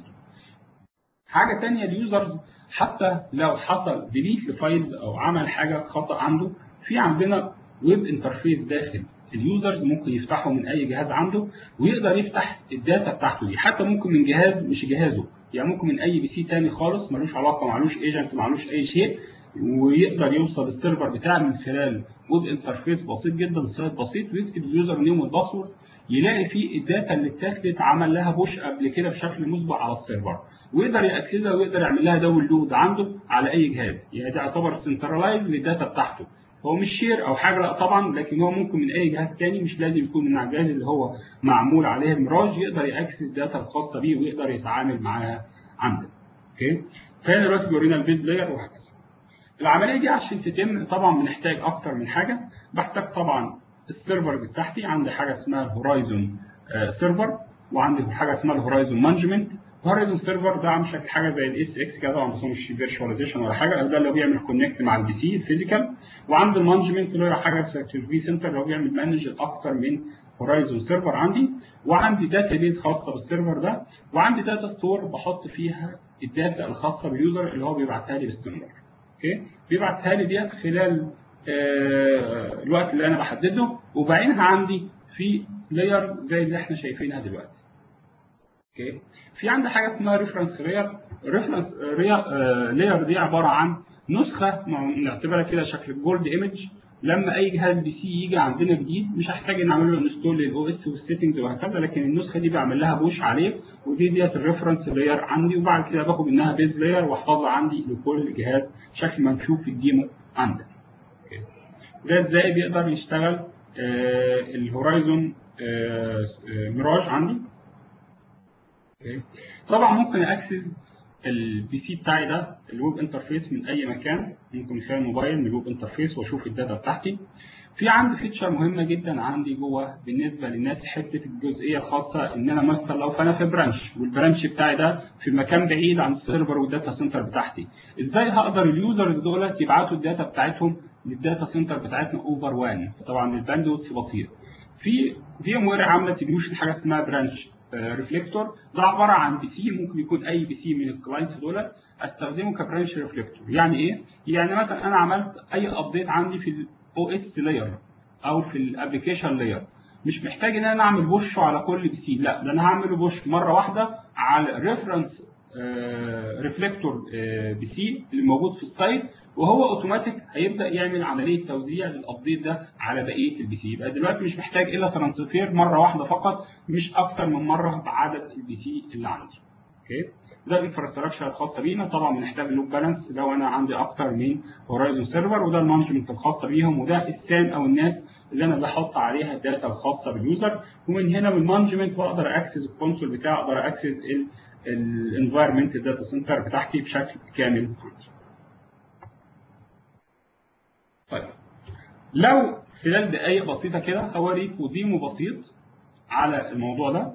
حاجه ثانيه اليوزرز حتى لو حصل ديليت لفايلز او عمل حاجه خطا عنده في عندنا ويب انترفيس داخل اليوزرز ممكن يفتحه من اي جهاز عنده ويقدر يفتح الداتا بتاعته دي حتى ممكن من جهاز مش جهازه يعني ممكن من اي بي سي تاني خالص ملوش علاقه معلوش ايجنت معلوش اي شيء ويقدر يوصل السيرفر بتاعه من خلال ويب انترفيس بسيط جدا سايت بسيط ويكتب اليوزر نيم والباسورد يلاقي فيه الداتا اللي اتاخدت عمل لها بوش قبل كده بشكل مسبق على السيرفر ويقدر ياكسسها ويقدر يعمل لها داونلود عنده على اي جهاز يعني ده يعتبر سنترلايز للداتا بتاعته هو مش شير او حاجه لا طبعا لكن هو ممكن من اي جهاز تاني مش لازم يكون من على الجهاز اللي هو معمول عليه الميراج يقدر ياكسس داتا الخاصه بيه ويقدر يتعامل معاها عندنا اوكي فهنا دلوقتي بيورينا البيز لاير وهكذا العمليه دي عشان تتم طبعا بنحتاج اكتر من حاجه بحتاج طبعا السيرفرز بتاعتي عندي حاجه اسمها الهورايزون سيرفر وعندي حاجه اسمها الهورايزون مانجمنت الهورايزون سيرفر ده عامل شكل حاجه زي الاس اكس كده طبعا بس هو مش فيرشواليزيشن ولا حاجه ده اللي هو بيعمل كونكت مع البي سي الفيزيكال وعند المانجمنت اللي هو حاجه زي الفي سنتر اللي هو بيعمل مانج اكتر من هورايزون سيرفر عندي وعندي داتا بيز خاصه بالسيرفر ده وعندي داتا ستور بحط فيها الداتا الخاصه باليوزر اللي هو بيبعتها لي باستمرار اوكي بيبعتها لي ديت خلال آه الوقت اللي انا بحدده وبعينها عندي في لايرز زي اللي احنا شايفينها دلوقتي اوكي في عندي حاجه اسمها ريفرنس لاير ريفرنس لاير دي عباره عن نسخه نعتبرها كده شكل الجولد ايمج لما اي جهاز بي سي يجي عندنا جديد مش هحتاج ان اعمل له انستول للاو اس والسيتنجز وهكذا لكن النسخه دي بعمل لها بوش عليه ودي ديت الريفرنس لاير عندي وبعد كده باخد منها بيز لاير واحفظها عندي لكل جهاز شكل ما نشوف في الديمو عندنا. ده ازاي بيقدر يشتغل آه الهورايزون آه آه ميراج عندي. طبعا ممكن اكسس البي سي بتاعي ده الويب انترفيس من اي مكان ممكن من خلال الموبايل من الويب انترفيس واشوف الداتا بتاعتي في عندي فيتشر مهمه جدا عندي جوه بالنسبه للناس حته الجزئيه الخاصه ان انا مثلا لو انا في برانش والبرانش بتاعي ده في مكان بعيد عن السيرفر والداتا سنتر بتاعتي ازاي هقدر اليوزرز دولت يبعتوا الداتا بتاعتهم للداتا سنتر بتاعتنا اوفر وان طبعا الباندويث بطيء في في ام وير عامله سيجنوشن حاجه اسمها برانش ريفليكتور ده عباره عن بي سي ممكن يكون اي بي سي من الكلاينت دول استخدمه كبرانش ريفليكتور يعني ايه يعني مثلا انا عملت اي ابديت عندي في الاو اس لاير او في الابلكيشن لاير مش محتاج ان انا اعمل بوش على كل بي سي لا ده انا هعمله بوش مره واحده على ريفرنس ريفليكتور بي سي اللي موجود في السايت وهو اوتوماتيك هيبدا يعمل عمليه توزيع للابديت ده على بقيه البي سي يبقى دلوقتي مش محتاج الا ترانسفير مره واحده فقط مش اكتر من مره بعدد البي سي اللي عندي اوكي ده الانفراستراكشر الخاصه بينا طبعا بنحتاج لوب بالانس لو انا عندي اكتر من هورايزون سيرفر وده المانجمنت الخاصه بيهم وده السام او الناس اللي انا بحط عليها الداتا الخاصه باليوزر ومن هنا من المانجمنت بقدر اكسس الكونسول بتاعي اقدر اكسس الانفايرمنت الداتا سنتر بتاعتي بشكل كامل عندي طيب لو خلال دقائق بسيطة كده هوريكوا ديمو بسيط على الموضوع ده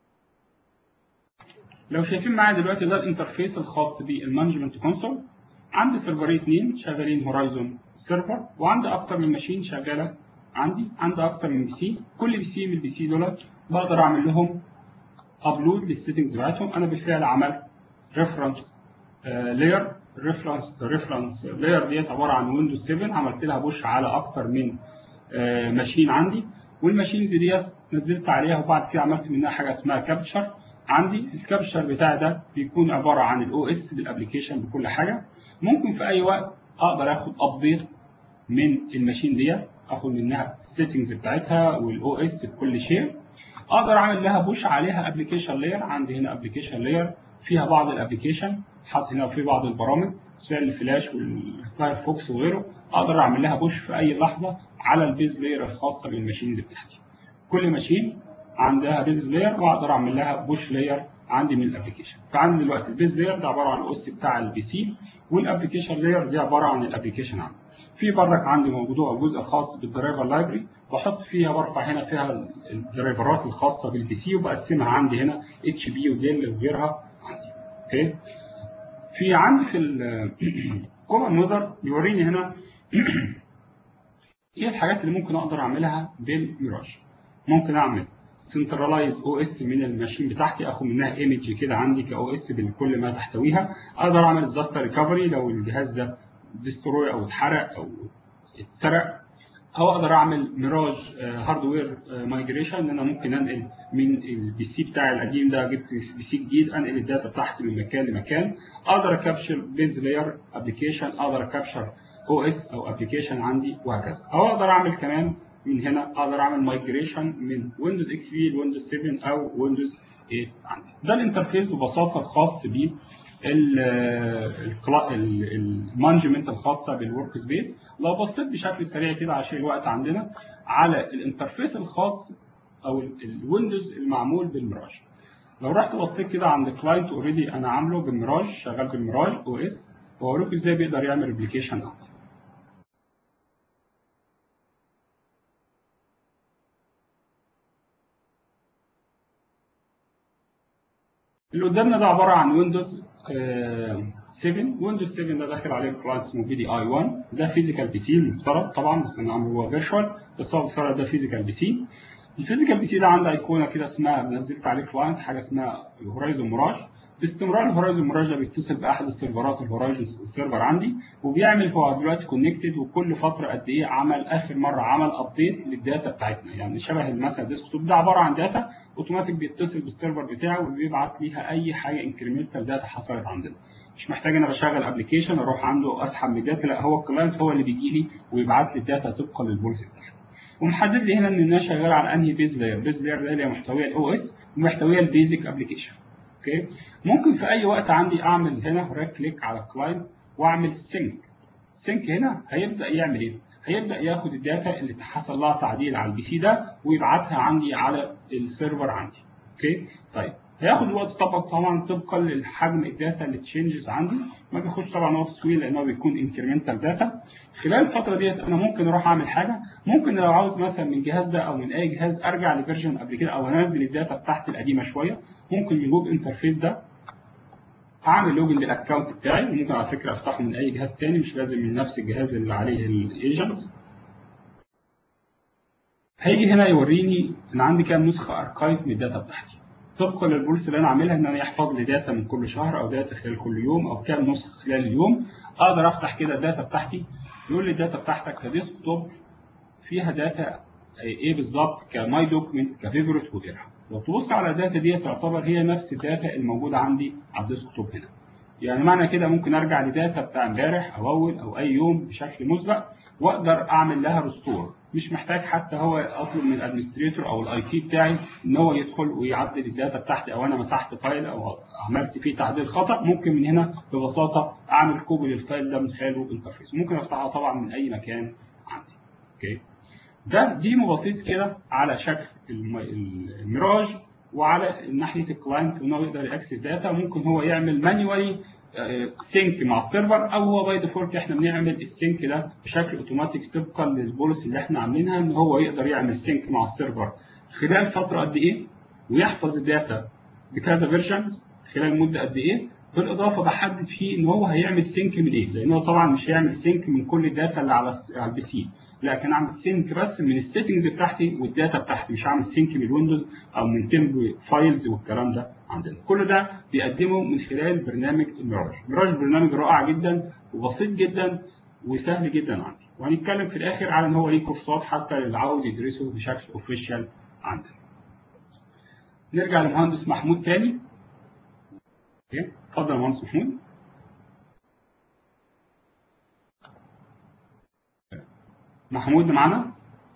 لو شايفين معايا دلوقتي ده الانترفيس الخاص بالمانجمنت كونسول عندي سيرفرين اثنين شغالين هورايزون سيرفر وعندي اكتر من ماشين شغاله عندي عندي اكتر من بي سي كل بي سي من البي سي دولت بقدر اعمل لهم ابلود للسيتنجز بتاعتهم انا بالفعل عملت ريفرنس لاير الريفرنس الريفرنس لاير ديت عباره عن ويندوز 7 عملت لها بوش على اكتر من ماشين عندي والماشينز ديت نزلت عليها وبعد كده عملت منها حاجه اسمها كابتشر عندي الكابتشر بتاعي ده بيكون عباره عن الاو اس بالابلكيشن بكل حاجه ممكن في اي وقت اقدر اخد ابديت من الماشين ديت اخد منها السيتنجز بتاعتها والاو اس بكل شيء اقدر اعمل لها بوش عليها ابلكيشن لاير عندي هنا ابلكيشن لاير فيها بعض الابلكيشن حاطط هنا في بعض البرامج زي الفلاش والفايرفوكس وغيره اقدر اعمل لها بوش في اي لحظه على البيز لاير الخاصه بالماشينز بتاعتي كل ماشين عندها بيز لاير واقدر اعمل لها بوش لاير عندي من الابلكيشن فعندي دلوقتي البيز لاير ده عباره عن الاس بتاع البي سي والابلكيشن لاير دي عباره عن الابلكيشن عندي في بردك عندي موضوع جزء خاص بالدرايفر لايبرري بحط فيها برفع هنا فيها الدرايفرات الخاصه بالبي سي وبقسمها عندي هنا اتش بي وديل وغيرها عندي اوكي في عندي في الكومن يوزر بيوريني هنا ايه الحاجات اللي ممكن اقدر اعملها بالميراج ممكن اعمل سنترلايز او اس من الماشين بتاعتي اخد منها ايمج كده عندي كاو اس بكل ما تحتويها اقدر اعمل ديزاستر ريكفري لو الجهاز ده ديستروي او اتحرق او اتسرق او اقدر اعمل ميراج هاردوير مايجريشن ان انا ممكن انقل من البي سي بتاعي القديم ده جبت بي سي جديد انقل الداتا بتاعتي من مكان لمكان اقدر اكابشر بيز لاير ابلكيشن اقدر اكابشر او اس او ابلكيشن عندي وهكذا او اقدر اعمل كمان من هنا اقدر اعمل مايجريشن من ويندوز اكس بي لويندوز 7 او ويندوز 8 عندي ده الانترفيس ببساطه الخاص بيه المانجمنت الخاصه بالورك سبيس لو بصيت بشكل سريع كده عشان الوقت عندنا على الانترفيس الخاص او الويندوز المعمول بالميراج لو رحت بصيت كده عند كلاينت اوريدي انا عامله بالميراج شغال بالميراج او اس واوريكم ازاي بيقدر يعمل ريبليكيشن عندي اللي قدامنا ده عباره عن ويندوز 7 ويندوز 7 ده داخل عليه كلاينت اسمه بي دي اي 1 ده فيزيكال بي سي المفترض طبعا بس انا عامله هو فيرتشوال بس هو المفترض ده فيزيكال بي سي الفيزيكال بي سي ده عنده ايقونه كده اسمها نزلت عليه كلاينت حاجه اسمها هورايزون ميراج باستمرار الهورايزون ميراج ده بيتصل باحد السيرفرات الهورايزون السيرفر عندي وبيعمل هو دلوقتي كونكتد وكل فتره قد ايه عمل اخر مره عمل ابديت للداتا بتاعتنا يعني شبه مثلا الديسكتوب ده عباره عن داتا اوتوماتيك بيتصل بالسيرفر بتاعه وبيبعت ليها اي حاجه انكريمنتال داتا حصلت عندنا مش محتاج انا بشغل ابلكيشن اروح عنده اسحب من الداتا لا هو الكلاينت هو اللي بيجي لي ويبعت لي الداتا طبقا للبوليسي بتاعتي ومحدد لي هنا ان انا شغال على انهي بيز لاير بيز لاير ده اللي هي محتويه الاو اس ومحتويه البيزك ابلكيشن اوكي ممكن في اي وقت عندي اعمل هنا رايت كليك على الكلاينت واعمل سينك سينك هنا هيبدا يعمل ايه هيبدا ياخد الداتا اللي حصل لها تعديل على البي سي ده ويبعتها عندي على السيرفر عندي اوكي طيب هياخد وقت طبعا طبعا طبقا للحجم الداتا اللي تشينجز عندي ما بياخدش طبعا وقت طويل لانه بيكون انكريمنتال داتا خلال الفتره ديت انا ممكن اروح اعمل حاجه ممكن لو عاوز مثلا من الجهاز ده او من اي جهاز ارجع لفيرجن قبل كده او انزل الداتا بتاعتي القديمه شويه ممكن من الويب انترفيس ده اعمل لوجن للاكونت بتاعي وممكن على فكره افتحه من اي جهاز تاني مش لازم من نفس الجهاز اللي عليه الايجنت هيجي هنا يوريني ان عندي كام نسخه اركايف من الداتا بتاعتي طبقا للبوليسي اللي انا عاملها ان انا يحفظ لي داتا من كل شهر او داتا خلال كل يوم او كام نسخه خلال اليوم اقدر افتح كده الداتا بتاعتي يقول لي الداتا بتاعتك كديسكتوب فيها داتا ايه بالظبط كماي دوكيمنت كفيفورت وغيرها لو تبص على الداتا دي تعتبر هي نفس الداتا الموجوده عندي على الديسكتوب هنا يعني معنى كده ممكن ارجع لداتا بتاع امبارح او اول او اي يوم بشكل مسبق واقدر اعمل لها ريستور مش محتاج حتى هو اطلب من الادمنستريتور او الاي تي بتاعي ان هو يدخل ويعدل الداتا بتاعتي او انا مسحت فايل او عملت فيه تعديل خطا ممكن من هنا ببساطه اعمل كوبي للفايل ده من خلاله انترفيس ممكن افتحها طبعا من اي مكان عندي اوكي ده دي بسيط كده على شكل الميراج وعلى ناحيه الكلاينت ان هو يقدر ياكسس داتا ممكن هو يعمل مانيوالي سينك مع السيرفر او هو باي ديفولت احنا بنعمل السينك ده بشكل اوتوماتيك طبقا للبوليسي اللي احنا عاملينها ان هو يقدر يعمل سينك مع السيرفر خلال فتره قد ايه ويحفظ الداتا بكذا فيرجنز خلال مده قد ايه بالاضافه بحدد فيه ان هو هيعمل سينك من ايه لان هو طبعا مش هيعمل سينك من كل الداتا اللي على على البي سي لكن اعمل سينك بس من السيتنجز بتاعتي والداتا بتاعتي مش هعمل سينك من الويندوز او من تيمب فايلز والكلام ده عندنا كل ده بيقدمه من خلال برنامج الميراج ميراج برنامج رائع جدا وبسيط جدا وسهل جدا عندي وهنتكلم في الاخر على ان هو ليه كورسات حتى اللي عاوز يدرسه بشكل اوفيشال عندنا نرجع للمهندس محمود تاني اتفضل يا مهندس محمود محمود معانا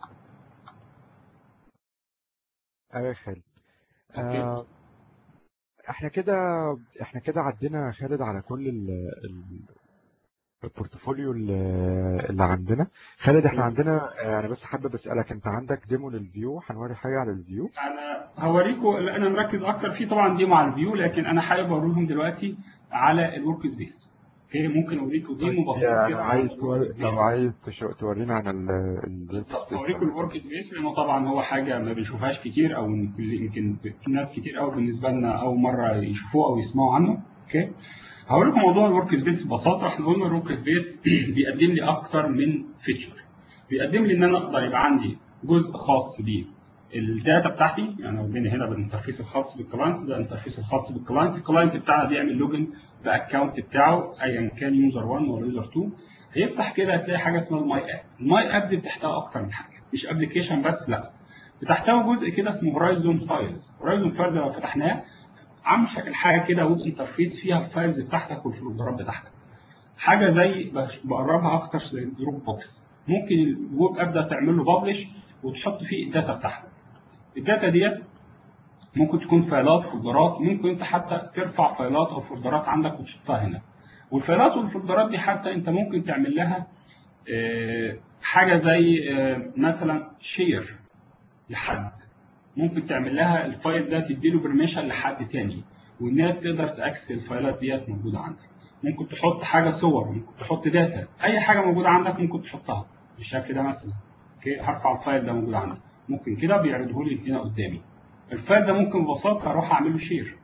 ايوه يا خالد آه احنا كده احنا كده عدينا خالد على كل ال ال البورتفوليو اللي عندنا خالد احنا عندنا انا بس حابب اسالك انت عندك ديمو للفيو هنوري حاجه على الفيو انا هوريكم انا مركز اكتر فيه طبعا ديمو على الفيو لكن انا حابب اوريهم دلوقتي على الورك سبيس اوكي ممكن اوريكم ديمو بسيط يعني كده عايز تور... لو عايز تشو... تورينا عن الورك بالظبط سبيس اوريكم الورك سبيس لانه طبعا هو حاجه ما بنشوفهاش كتير او يمكن ناس كتير قوي بالنسبه لنا اول مره يشوفوه او يسمعوا عنه اوكي هقول لكم موضوع الورك سبيس ببساطه احنا قلنا الورك سبيس بيقدم لي اكتر من فيتشر بيقدم لي ان انا اقدر يبقى عندي جزء خاص بالداتا بتاعتي يعني لو جينا هنا بالانترفيس الخاص بالكلاينت ده الانترفيس الخاص بالكلاينت الكلاينت بتاعنا بيعمل لوجن باكونت بتاعه ايا كان يوزر 1 ولا يوزر 2 هيفتح كده هتلاقي حاجه اسمها الماي اب الماي اب دي بتحتوي اكتر من حاجه مش ابلكيشن بس لا بتحتوي جزء كده اسمه هورايزون فايلز هورايزون فايل لو فتحناه عامل شكل حاجه كده ويب انترفيس فيها الفايلز بتاعتك والفولدرات بتاعتك حاجه زي بقربها اكتر زي الدروب بوكس ممكن الويب اب ده تعمل له ببلش وتحط فيه الداتا بتاعتك الداتا ديت ممكن تكون فايلات فولدرات ممكن انت حتى ترفع فايلات او فولدرات عندك وتحطها هنا والفايلات والفولدرات دي حتى انت ممكن تعمل لها حاجه زي مثلا شير لحد ممكن تعمل لها الفايل ده تديله برميشن لحد تاني والناس تقدر تاكسس الفايلات ديت موجوده عندك ممكن تحط حاجه صور ممكن تحط داتا اي حاجه موجوده عندك ممكن تحطها بالشكل ده مثلا اوكي هرفع الفايل ده موجود عندي ممكن كده بيعرضه لي هنا قدامي الفايل ده ممكن ببساطه اروح اعمل له شير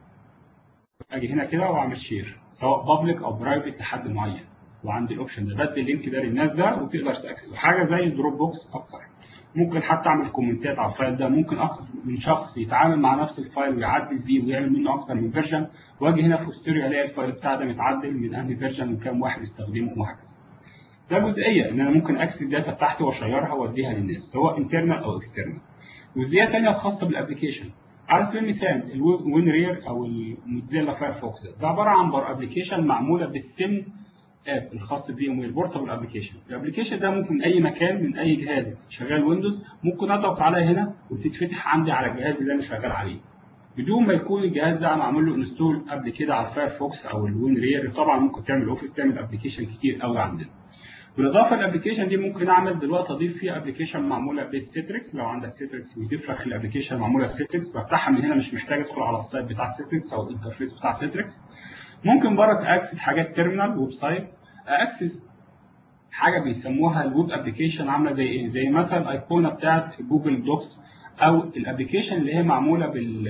اجي هنا كده واعمل شير سواء بابليك او برايفت لحد معين وعندي الاوبشن ده بدي اللينك ده للناس ده وتقدر تاكسس حاجه زي الدروب بوكس اكتر ممكن حتى اعمل كومنتات على الفايل ده ممكن اكتر من شخص يتعامل مع نفس الفايل ويعدل فيه ويعمل منه اكتر من فيرجن واجي هنا في هستوري الاقي الفايل بتاعي ده متعدل من انهي فيرجن وكام واحد استخدمه وهكذا ده جزئيه ان انا ممكن اكسس الداتا بتاعتي واشيرها واديها للناس سواء انترنال او اكسترنال جزئيه ثانيه خاصه بالابلكيشن على سبيل المثال الوين رير او الموتزيلا فايرفوكس ده عباره عن بار ابلكيشن معموله بالسن اب الخاص بيهم البورتابل ابلكيشن الابلكيشن ده ممكن من اي مكان من اي جهاز شغال ويندوز ممكن اضغط عليها هنا وتتفتح عندي على الجهاز اللي انا شغال عليه بدون ما يكون الجهاز ده معمول له انستول قبل كده على الفايرفوكس او الوين رير طبعا ممكن تعمل اوفيس تعمل ابلكيشن كتير قوي عندنا بالاضافه الابلكيشن دي ممكن اعمل دلوقتي اضيف فيها ابلكيشن معموله بالسيتريكس لو عندك سيتريكس بيضيف لك الابلكيشن معموله سيتريكس بفتحها من هنا مش محتاج ادخل على السايت بتاع سيتريكس او الانترفيس بتاع سيتريكس ممكن بره اكسس حاجات تيرمينال ويب سايت اكسس حاجه بيسموها الويب ابلكيشن عامله زي ايه زي مثلا الايقونه بتاعت جوجل دوكس او الابلكيشن اللي هي معموله بال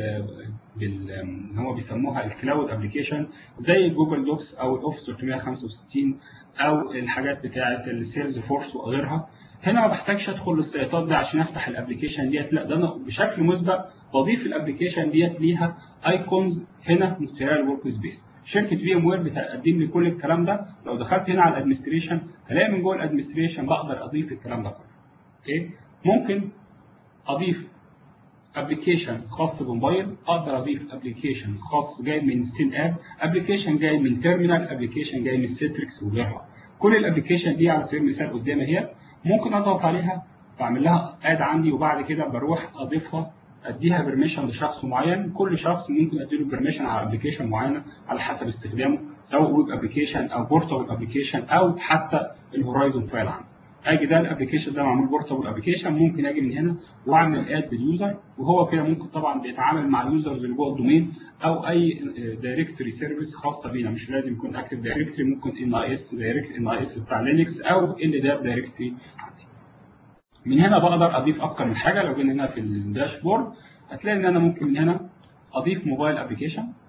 بال هو بيسموها الكلاود ابلكيشن زي جوجل دوكس او الاوفيس 365 او الحاجات بتاعه السيلز فورس وغيرها هنا ما بحتاجش ادخل للسيطات دي عشان افتح الابلكيشن ديت لا ده انا بشكل مسبق بضيف الابلكيشن ديت ليها ايكونز هنا من خلال الورك سبيس شركه في ام وير بتقدم لي كل الكلام ده لو دخلت هنا على الادمنستريشن هلاقي من جوه الادمنستريشن بقدر اضيف الكلام ده كله اوكي ممكن اضيف ابلكيشن خاص بموبايل اقدر اضيف ابلكيشن خاص جاي من سين اب ابلكيشن جاي من تيرمينال ابلكيشن جاي من سيتريكس وغيرها كل الابلكيشن دي على سبيل المثال قدامي اهي ممكن اضغط عليها بعمل لها اد عندي وبعد كده بروح اضيفها اديها برميشن لشخص معين كل شخص ممكن اديله برميشن على ابلكيشن معينه على حسب استخدامه سواء ويب ابلكيشن او بورتابل ابلكيشن او حتى الهورايزون فايل عندي اجي ده الابلكيشن ده معمول بورتابل ابلكيشن ممكن اجي من هنا واعمل اد باليوزر وهو كده ممكن طبعا بيتعامل مع اليوزرز اللي جوه الدومين او اي دايركتوري سيرفيس خاصه بينا مش لازم يكون اكتف دايركتوري ممكن ان اي اس دايركت ان اي اس بتاع لينكس او ال داب دايركتوري عندي من هنا بقدر اضيف اكتر من حاجه لو جينا هنا في الداشبورد هتلاقي ان انا ممكن من هنا اضيف موبايل ابلكيشن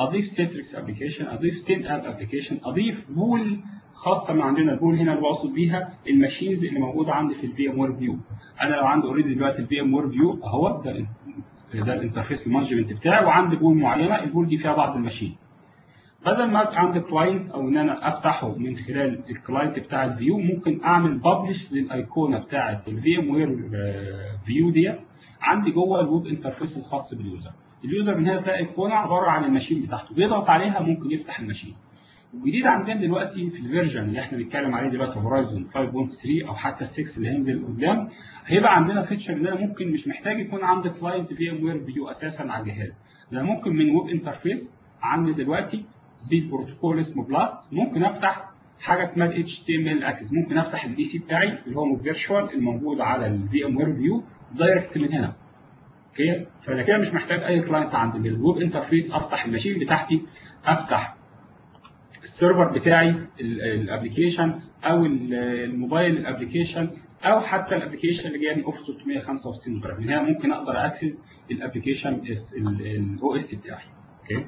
اضيف سيتريكس ابلكيشن اضيف سين اب ابلكيشن اضيف بول خاصه من عندنا البول هنا اللي بقصد بيها الماشينز اللي موجوده عندي في الفي ام وير فيو انا لو عندي اوريدي دلوقتي الفي ام وير فيو اهو ده ده الانترفيس المانجمنت بتاعي وعندي بول معينه البول دي فيها بعض الماشين بدل ما ابقى عندي كلاينت او ان انا افتحه من خلال الكلاينت بتاع الفيو ممكن اعمل ببلش للايقونه بتاعه الفي ام وير فيو ديت عندي جوه الويب انترفيس الخاص باليوزر اليوزر من هنا تلاقي ايقونه عباره عن الماشين بتاعته بيضغط عليها ممكن يفتح الماشين الجديد عندنا دلوقتي في الفيرجن اللي احنا بنتكلم عليه دلوقتي هورايزون 5.3 او حتى 6 اللي هينزل قدام هيبقى عندنا فيتشر ان انا ممكن مش محتاج يكون عندي كلاينت في ام وير فيو اساسا على الجهاز ده ممكن من ويب انترفيس عندي دلوقتي بالبروتوكول اسمه بلاست ممكن افتح حاجه اسمها ال HTML اكسس ممكن افتح البي سي بتاعي اللي هو فيرتشوال الموجود على الفي ام وير فيو دايركت من هنا اوكي فانا كده مش محتاج اي كلاينت عندي بالويب انترفيس افتح الماشين بتاعتي افتح السيرفر بتاعي الابلكيشن او الموبايل الابلكيشن او حتى الابلكيشن اللي جاي من اوفيس 365 غيرها من هنا ممكن اقدر اكسس الابلكيشن الاو اس بتاعي اوكي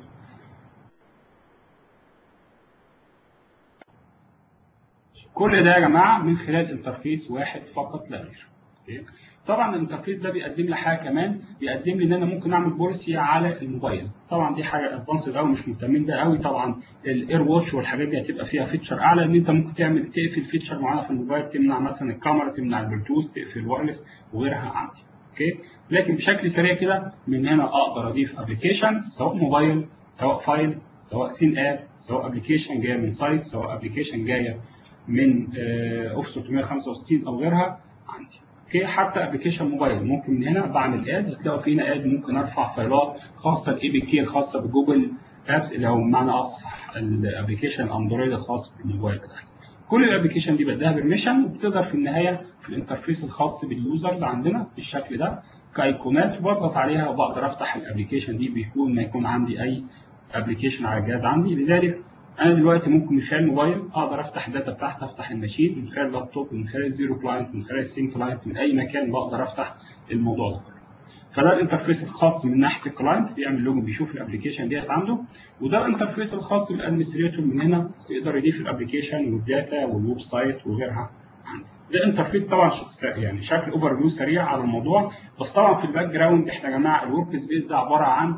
كل ده يا جماعه من خلال انترفيس واحد فقط لا غير اوكي طبعا الانترفيس ده بيقدم لي حاجه كمان بيقدم لي ان انا ممكن اعمل بوليسي على الموبايل طبعا دي حاجه ادفانسد قوي مش مهتمين بيها قوي طبعا الاير واتش والحاجات دي هتبقى فيها فيتشر اعلى ان انت ممكن تعمل تقفل فيتشر معينه في الموبايل تمنع مثلا الكاميرا تمنع البلوتوث تقفل الوايرلس وغيرها عندي اوكي لكن بشكل سريع كده من هنا اقدر اضيف ابلكيشنز سواء موبايل سواء فايلز سواء سين اب سواء ابلكيشن جايه من سايت سواء ابلكيشن جايه من اوفيس 365 او غيرها عندي اوكي حتى ابلكيشن موبايل ممكن من هنا بعمل اد هتلاقوا فينا اد ممكن ارفع فايلات خاصه الاي بي كي الخاصه بجوجل ابس اللي هو بمعنى اصح الابلكيشن اندرويد الخاص بالموبايل بتاعي كل الابلكيشن دي بديها بيرميشن وبتظهر في النهايه في الانترفيس الخاص باليوزرز عندنا بالشكل ده كايقونات وبضغط عليها وبقدر افتح الابلكيشن دي بيكون ما يكون عندي اي ابلكيشن على الجهاز عندي لذلك انا دلوقتي ممكن من خلال الموبايل اقدر افتح الداتا بتاعتي افتح الماشين من خلال اللابتوب من خلال الزيرو كلاينت من خلال السين كلاينت من اي مكان بقدر افتح الموضوع ده فده الانترفيس الخاص من ناحيه الكلاينت بيعمل لوجو بيشوف الابلكيشن ديت عنده وده الانترفيس الخاص بالادمنستريتور من هنا يقدر يضيف الابلكيشن والداتا والويب سايت وغيرها عندي ده انترفيس طبعا يعني شكل اوفر فيو سريع على الموضوع بس طبعا في الباك جراوند احنا يا جماعه الورك سبيس ده عباره عن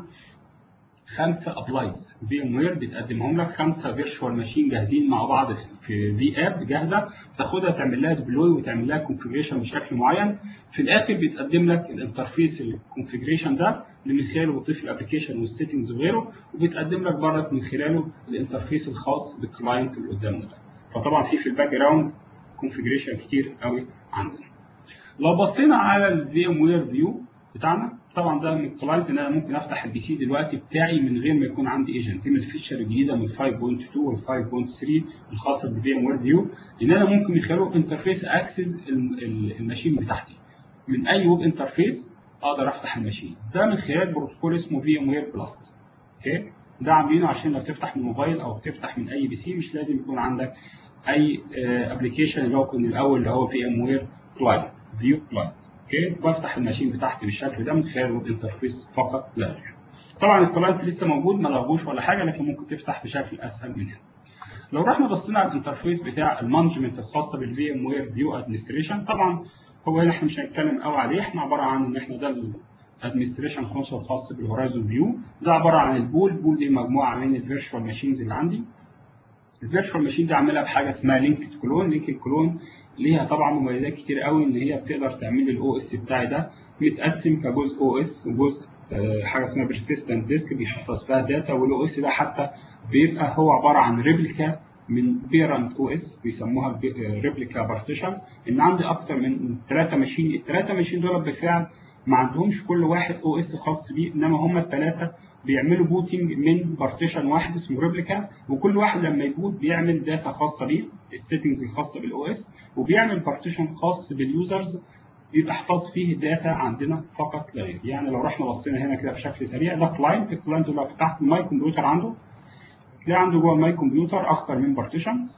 خمسه ابلايز في ام وير بتقدمهم لك خمسه فيرتشوال ماشين جاهزين مع بعض في في اب جاهزه تاخدها تعمل لها ديبلوي وتعمل لها كونفجريشن بشكل معين في الاخر بيتقدم لك الانترفيس الكونفجريشن ده اللي من خلاله بتضيف الابلكيشن والسيتنجز وغيره وبيتقدم لك برضك من خلاله الانترفيس الخاص بالكلاينت اللي قدامنا ده فطبعا في في الباك جراوند كونفجريشن كتير قوي عندنا لو بصينا على الفي ام وير فيو بتاعنا طبعا ده من الكلاينت ان انا ممكن افتح البي سي دلوقتي بتاعي من غير ما يكون عندي ايجنت دي من الفيتشر الجديده من 5.2 وال 5.3 الخاصه بالفي ام وير فيو ان انا ممكن من خلاله انترفيس اكسس الماشين بتاعتي من اي ويب انترفيس اقدر افتح الماشين ده من خلال بروتوكول اسمه في ام وير بلاست اوكي ده عاملينه عشان لو تفتح من موبايل او تفتح من اي بي سي مش لازم يكون عندك اي ابلكيشن اللي هو كان الاول اللي هو في ام وير كلاينت فيو كلاينت اوكي بفتح الماشين بتاعتي بالشكل ده من خلال الويب انترفيس فقط لا غير طبعا الكلاينت لسه موجود ما لغوش ولا حاجه لكن ممكن تفتح بشكل اسهل من هنا لو رحنا بصينا على الانترفيس بتاع المانجمنت الخاصه بالفي ام وير فيو ادمنستريشن طبعا هو هنا احنا مش هنتكلم قوي عليه احنا عباره عن ان احنا ده الادمنستريشن كونسول الخاص بالهورايزون فيو ده عباره عن البول البول دي مجموعه من الفيرتشوال ماشينز اللي عندي الفيرتشوال ماشين دي عاملها بحاجه اسمها لينكد كلون لينكد كلون ليها طبعا مميزات كتير قوي ان هي بتقدر تعمل لي الاو اس بتاعي ده متقسم كجزء او اس وجزء حاجه اسمها بيرسيستنت ديسك بيحفظ فيها داتا والاو اس ده حتى بيبقى هو عباره عن ريبليكا من بيرنت او اس بيسموها ريبليكا بارتيشن ان عندي اكتر من ثلاثه ماشين الثلاثه ماشين دول بالفعل ما عندهمش كل واحد او اس خاص بيه انما هم الثلاثه بيعملوا بوتنج من بارتيشن واحد اسمه ريبليكا وكل واحد لما يبوت بيعمل داتا خاصه بيه السيتنجز الخاصه بالاو اس وبيعمل بارتيشن خاص باليوزرز بيبقى احفظ فيه الداتا عندنا فقط لا غير يعني لو رحنا بصينا هنا كده بشكل سريع ده كلاينت الكلاينت لو فتحت الماي كمبيوتر عنده تلاقي عنده جوه الماي كمبيوتر اكتر من بارتيشن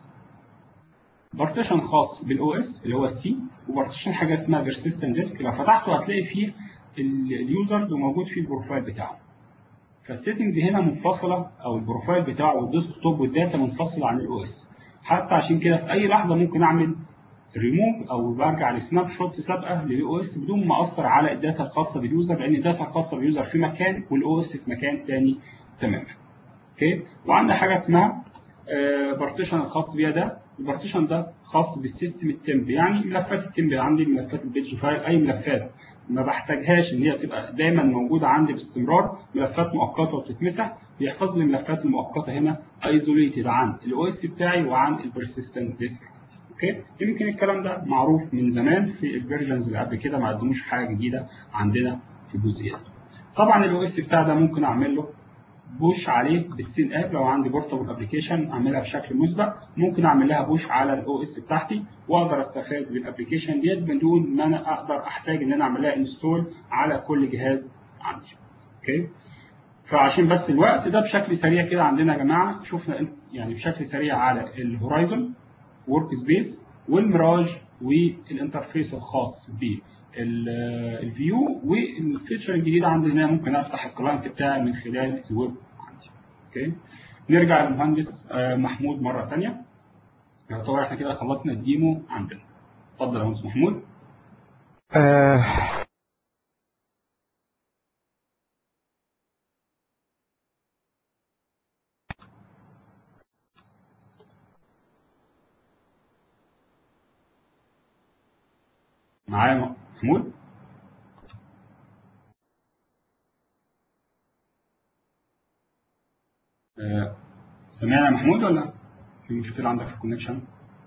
بارتيشن خاص بالاو اس اللي هو السي وبارتيشن حاجه اسمها بيرسيستنت ديسك لو فتحته هتلاقي فيه اليوزر وموجود فيه البروفايل بتاعه فالسيتنجز هنا منفصله او البروفايل بتاعه والديسك توب والداتا منفصله عن الاو اس حتى عشان كده في اي لحظه ممكن اعمل ريموف او برجع لسناب شوت سابقه للاو اس بدون ما اثر على الداتا الخاصه باليوزر لان الداتا الخاصه باليوزر في مكان والاو اس في مكان ثاني تماما اوكي وعندنا حاجه اسمها بارتيشن الخاص بيها ده البارتيشن ده خاص بالسيستم التمب يعني ملفات التمب عندي ملفات البيج فايل اي ملفات ما بحتاجهاش ان هي تبقى دايما موجوده عندي باستمرار ملفات مؤقته وبتتمسح بيحفظ لي الملفات المؤقته هنا ايزوليتد عن الاو اس بتاعي وعن البرسيستنت ديسك اوكي يمكن الكلام ده معروف من زمان في الفيرجنز اللي قبل كده ما قدموش حاجه جديده عندنا في الجزئيه دي طبعا الاو اس بتاع ده ممكن اعمل له بوش عليه بالسين اب لو عندي بورتابل ابلكيشن اعملها بشكل مسبق ممكن اعمل لها بوش على الاو اس بتاعتي واقدر استفاد بالابلكيشن ديت بدون ما انا اقدر احتاج ان انا اعمل لها انستول على كل جهاز عندي اوكي فعشان بس الوقت ده بشكل سريع كده عندنا يا جماعه شفنا يعني بشكل سريع على الهورايزون ورك سبيس والميراج والانترفيس الخاص بالفيو والفيتشر الجديده عندي هنا ممكن افتح الكلاينت بتاعي من خلال الويب عندي اوكي نرجع للمهندس محمود مره ثانيه يعتبر احنا كده خلصنا الديمو عندنا اتفضل يا مهندس محمود آه معايا محمود آه، سمعنا محمود ولا في مشكلة عندك في الكونكشن؟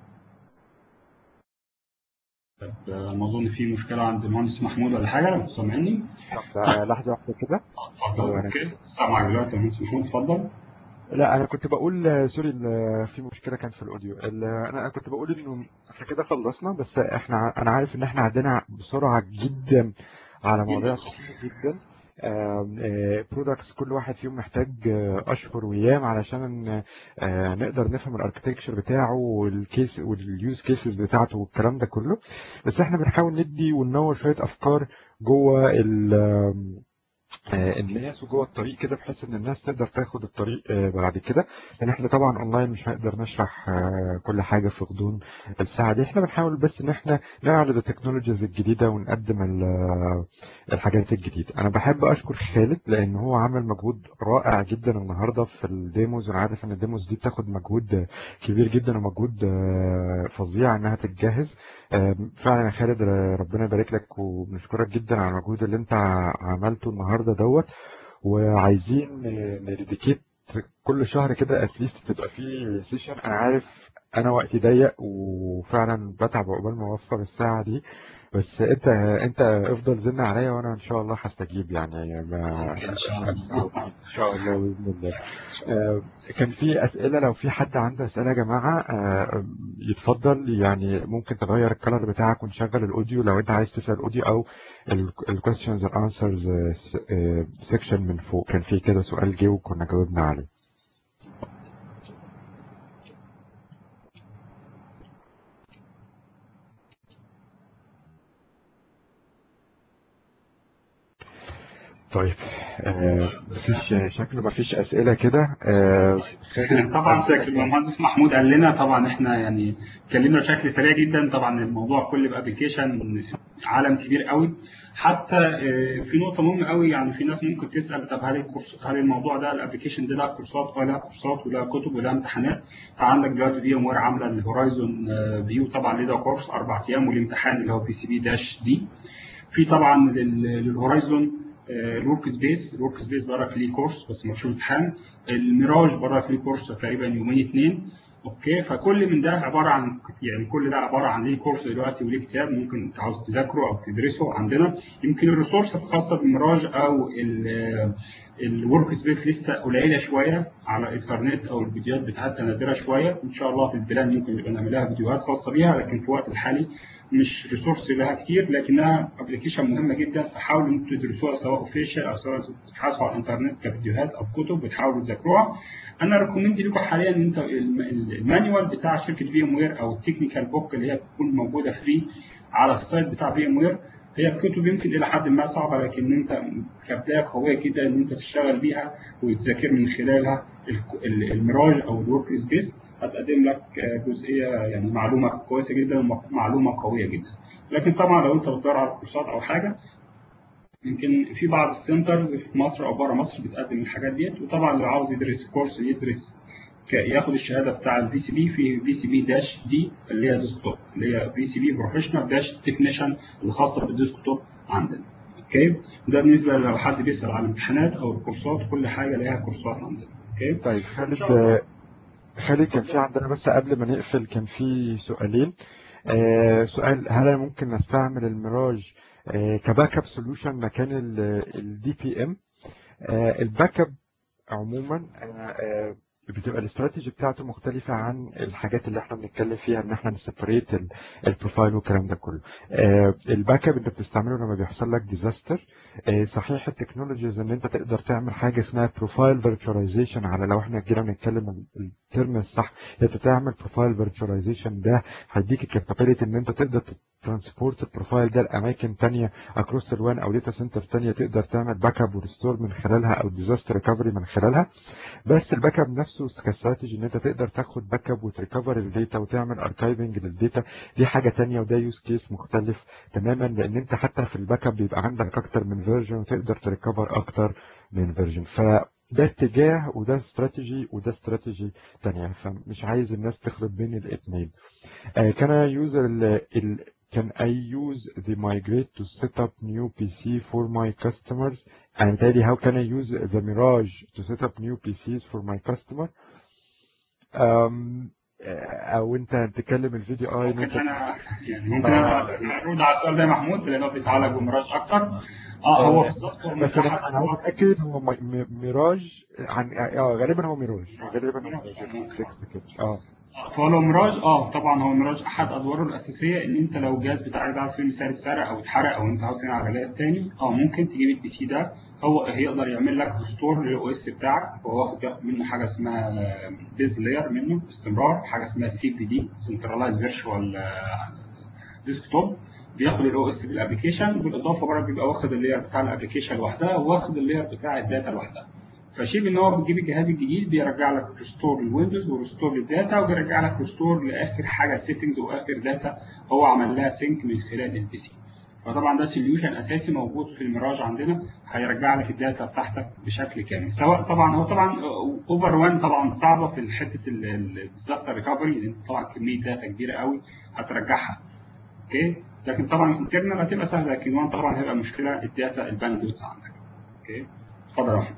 طب آه، ما اظن في مشكلة عند المهندس محمود ولا حاجة لو سامعني طب آه، لحظة واحدة كده اتفضل هو أنا- اوكي سامعك دلوقتي يا مهندس محمود اتفضل لا انا كنت بقول آه، سوري ال- في مشكله كان في الاوديو ال- انا أنا كنت بقول انه احنا كده خلصنا بس احنا ع- انا عارف ان احنا عندنا بسرعه جدا على مواضيع كتير جدا برودكتس كل واحد فيهم محتاج آه، اشهر وايام علشان آه، نقدر نفهم الاركتكتشر بتاعه والكيس واليوز كيسز بتاعته والكلام ده كله بس احنا بنحاول ندي وننور شويه افكار جوه ال آم، آه، الناس وجوه الطريق كده بحيث ان الناس تقدر تاخد الطريق آه، بعد كده لان احنا طبعا اونلاين مش هنقدر نشرح آه، كل حاجه في غضون الساعه دي احنا بنحاول بس ان احنا نعرض التكنولوجيز الجديده ونقدم ال- آه، الحاجات الجديده انا بحب اشكر خالد لان هو عمل مجهود رائع جدا النهارده في الديموز انا عارف ان الديموز دي بتاخد مجهود آه، كبير جدا ومجهود آه، فظيع انها تتجهز آه، فعلا يا خالد آه، ربنا يبارك لك وبنشكرك جدا على المجهود اللي انت عملته النهارده دوت وعايزين نديكيت كل شهر كده اتليست تبقى فيه سيشن انا عارف انا وقتي ضيق وفعلا بتعب عقبال ما اوفر الساعه دي بس انت انت افضل زن عليا وانا ان شاء الله هستجيب يعني ما اوكي ان شاء الله ان شاء الله باذن الله آه، كان في اسئله لو في حد عنده اسئله يا جماعه آه، يتفضل يعني ممكن تغير الكلر بتاعك ونشغل الاوديو لو انت عايز تسال اوديو او الكويستشنز اند انسرز سيكشن من فوق كان في كده سؤال جه وكنا جاوبنا عليه طيب آه، مفيش شكله مفيش اسئله كده آه، خالد طبعا شكل المهندس محمود قال لنا طبعا احنا يعني اتكلمنا بشكل سريع جدا طبعا الموضوع كل بابلكيشن عالم كبير قوي حتى آه، في نقطه مهمه قوي يعني في ناس ممكن تسال طب هل الكورس هل الموضوع ده الابلكيشن ده له كورسات ولا كورسات ولا كتب ولا امتحانات فعندك دلوقتي في ام وير عامله الهورايزون فيو طبعا ليه ده كورس اربع ايام والامتحان اللي هو بي سي بي داش دي في طبعا لل- للهورايزون الورك سبيس الورك سبيس بره ليه كورس بس مش امتحان الميراج بره ليه كورس تقريبا يومين اثنين اوكي فكل من ده عباره عن يعني كل ده عباره عن ليه كورس دلوقتي وليه كتاب ممكن انت عاوز تذاكره او تدرسه عندنا يمكن الريسورس الخاصه بالميراج او الورك سبيس لسه قليله شويه على الانترنت او الفيديوهات بتاعتها نادره شويه ان شاء الله في البلان يمكن نبقى نعمل لها فيديوهات خاصه بيها لكن في الوقت الحالي مش ريسورس لها كتير لكنها ابلكيشن مهمه جدا فحاولوا انتوا تدرسوها سواء اوفيشال او سواء تبحثوا على الانترنت كفيديوهات او كتب وتحاولوا تذاكروها انا ريكومند لكم حاليا ان انت الم- المانيوال بتاع شركه في ام وير او التكنيكال بوك اللي هي بتكون موجوده فري على السايت بتاع في ام وير هي الكتب يمكن الى حد ما صعبه لكن انت كبدايه قويه جدا ان انت تشتغل بيها وتذاكر من خلالها الميراج او الورك سبيس هتقدم لك جزئيه يعني معلومه كويسه جدا ومعلومه قويه جدا لكن طبعا لو انت بتدور على كورسات او حاجه يمكن في بعض السنترز في مصر او بره مصر بتقدم الحاجات ديت وطبعا اللي عاوز يدرس كورس يدرس ياخد الشهاده بتاع البي سي بي في بي سي بي داش دي اللي هي ديسكتوب اللي هي بي سي بي بروفيشنال داش تكنيشن الخاصه بالديسكتوب عندنا اوكي ده بالنسبه لو حد بيسال على الامتحانات او الكورسات كل حاجه ليها كورسات عندنا اوكي طيب خالد خالد كان في عندنا بس قبل ما نقفل كان في سؤالين آه سؤال هل انا ممكن نستعمل الميراج آه كباك اب سوليوشن مكان الدي بي ام الباك اب عموما آه بتبقى الاستراتيجي بتاعته مختلفة عن الحاجات اللي احنا بنتكلم فيها ان احنا نسيبريت البروفايل والكلام ده كله آه الباك اب انت بتستعمله لما بيحصل لك ديزاستر آه صحيح التكنولوجيز ان انت تقدر تعمل حاجة اسمها بروفايل فيرتشواليزيشن على لو احنا جينا بنتكلم الترم الصح انت تعمل بروفايل فيرتشواليزيشن ده هيديك الكابابيلتي ان انت تقدر ترانسبورت البروفايل ده لاماكن تانية اكروس الوان او داتا سنتر تانية تقدر تعمل باك اب وريستور من خلالها او ديزاستر ريكفري من خلالها بس الباك اب نفسه كاستراتيجي ان انت تقدر تاخد باك اب وتريكفر الداتا وتعمل اركايفنج للداتا دي حاجه تانية وده يوز كيس مختلف تماما لان انت حتى في الباك اب بيبقى عندك اكتر من فيرجن وتقدر تريكفر اكتر من فيرجن فده اتجاه وده استراتيجي وده استراتيجي تانية فمش عايز الناس تخلط بين الاثنين كان يوزر ال can I use the migrate to set up new PC for my customers and تالي how can I use the Mirage to set up new PCs for my customer um, او انت تكلم الفيديو اي ممكن انا يعني ممكن انا ارد على السؤال ده يا محمود لانه بيتعلق بميراج اكتر اه هو بالظبط هو بس انا انا عاوز اتاكد هو ميراج عن اه غالبا هو ميراج غالبا هو ميراج اه فهو لو ميراج اه طبعا هو ميراج احد ادواره الاساسيه ان انت لو الجهاز بتاعك ده عاوز مثال اتسرق او اتحرق او انت عاوز تنقل على جهاز تاني اه ممكن تجيب البي سي ده هو هيقدر يعمل لك ريستور للاو اس بتاعك هو واخد بياخد منه حاجه اسمها بيز لاير منه باستمرار حاجه اسمها سي بي دي سنترلايز فيرتشوال ديسكتوب بياخد الاو اس بالابلكيشن بالاضافه برضه بيبقى واخد اللاير بتاع الابلكيشن لوحدها واخد اللاير بتاع الداتا لوحدها فشيء ان هو بتجيب الجهاز الجديد بيرجع لك ريستور للويندوز وريستور للداتا وبيرجع لك ريستور لاخر حاجه سيتنجز واخر داتا هو عمل لها سينك من خلال البي سي فطبعا ده سوليوشن اساسي موجود في الميراج عندنا هيرجع لك الداتا بتاعتك بشكل كامل سواء طبعا هو طبعا اوفر وان طبعا صعبه في حته الديزاستر ريكفري لان انت طبعا كميه داتا كبيره قوي هترجعها اوكي لكن طبعا انترنال هتبقى سهله لكن وان طبعا هيبقى مشكله الداتا الباندويث عندك اوكي اتفضل يا احمد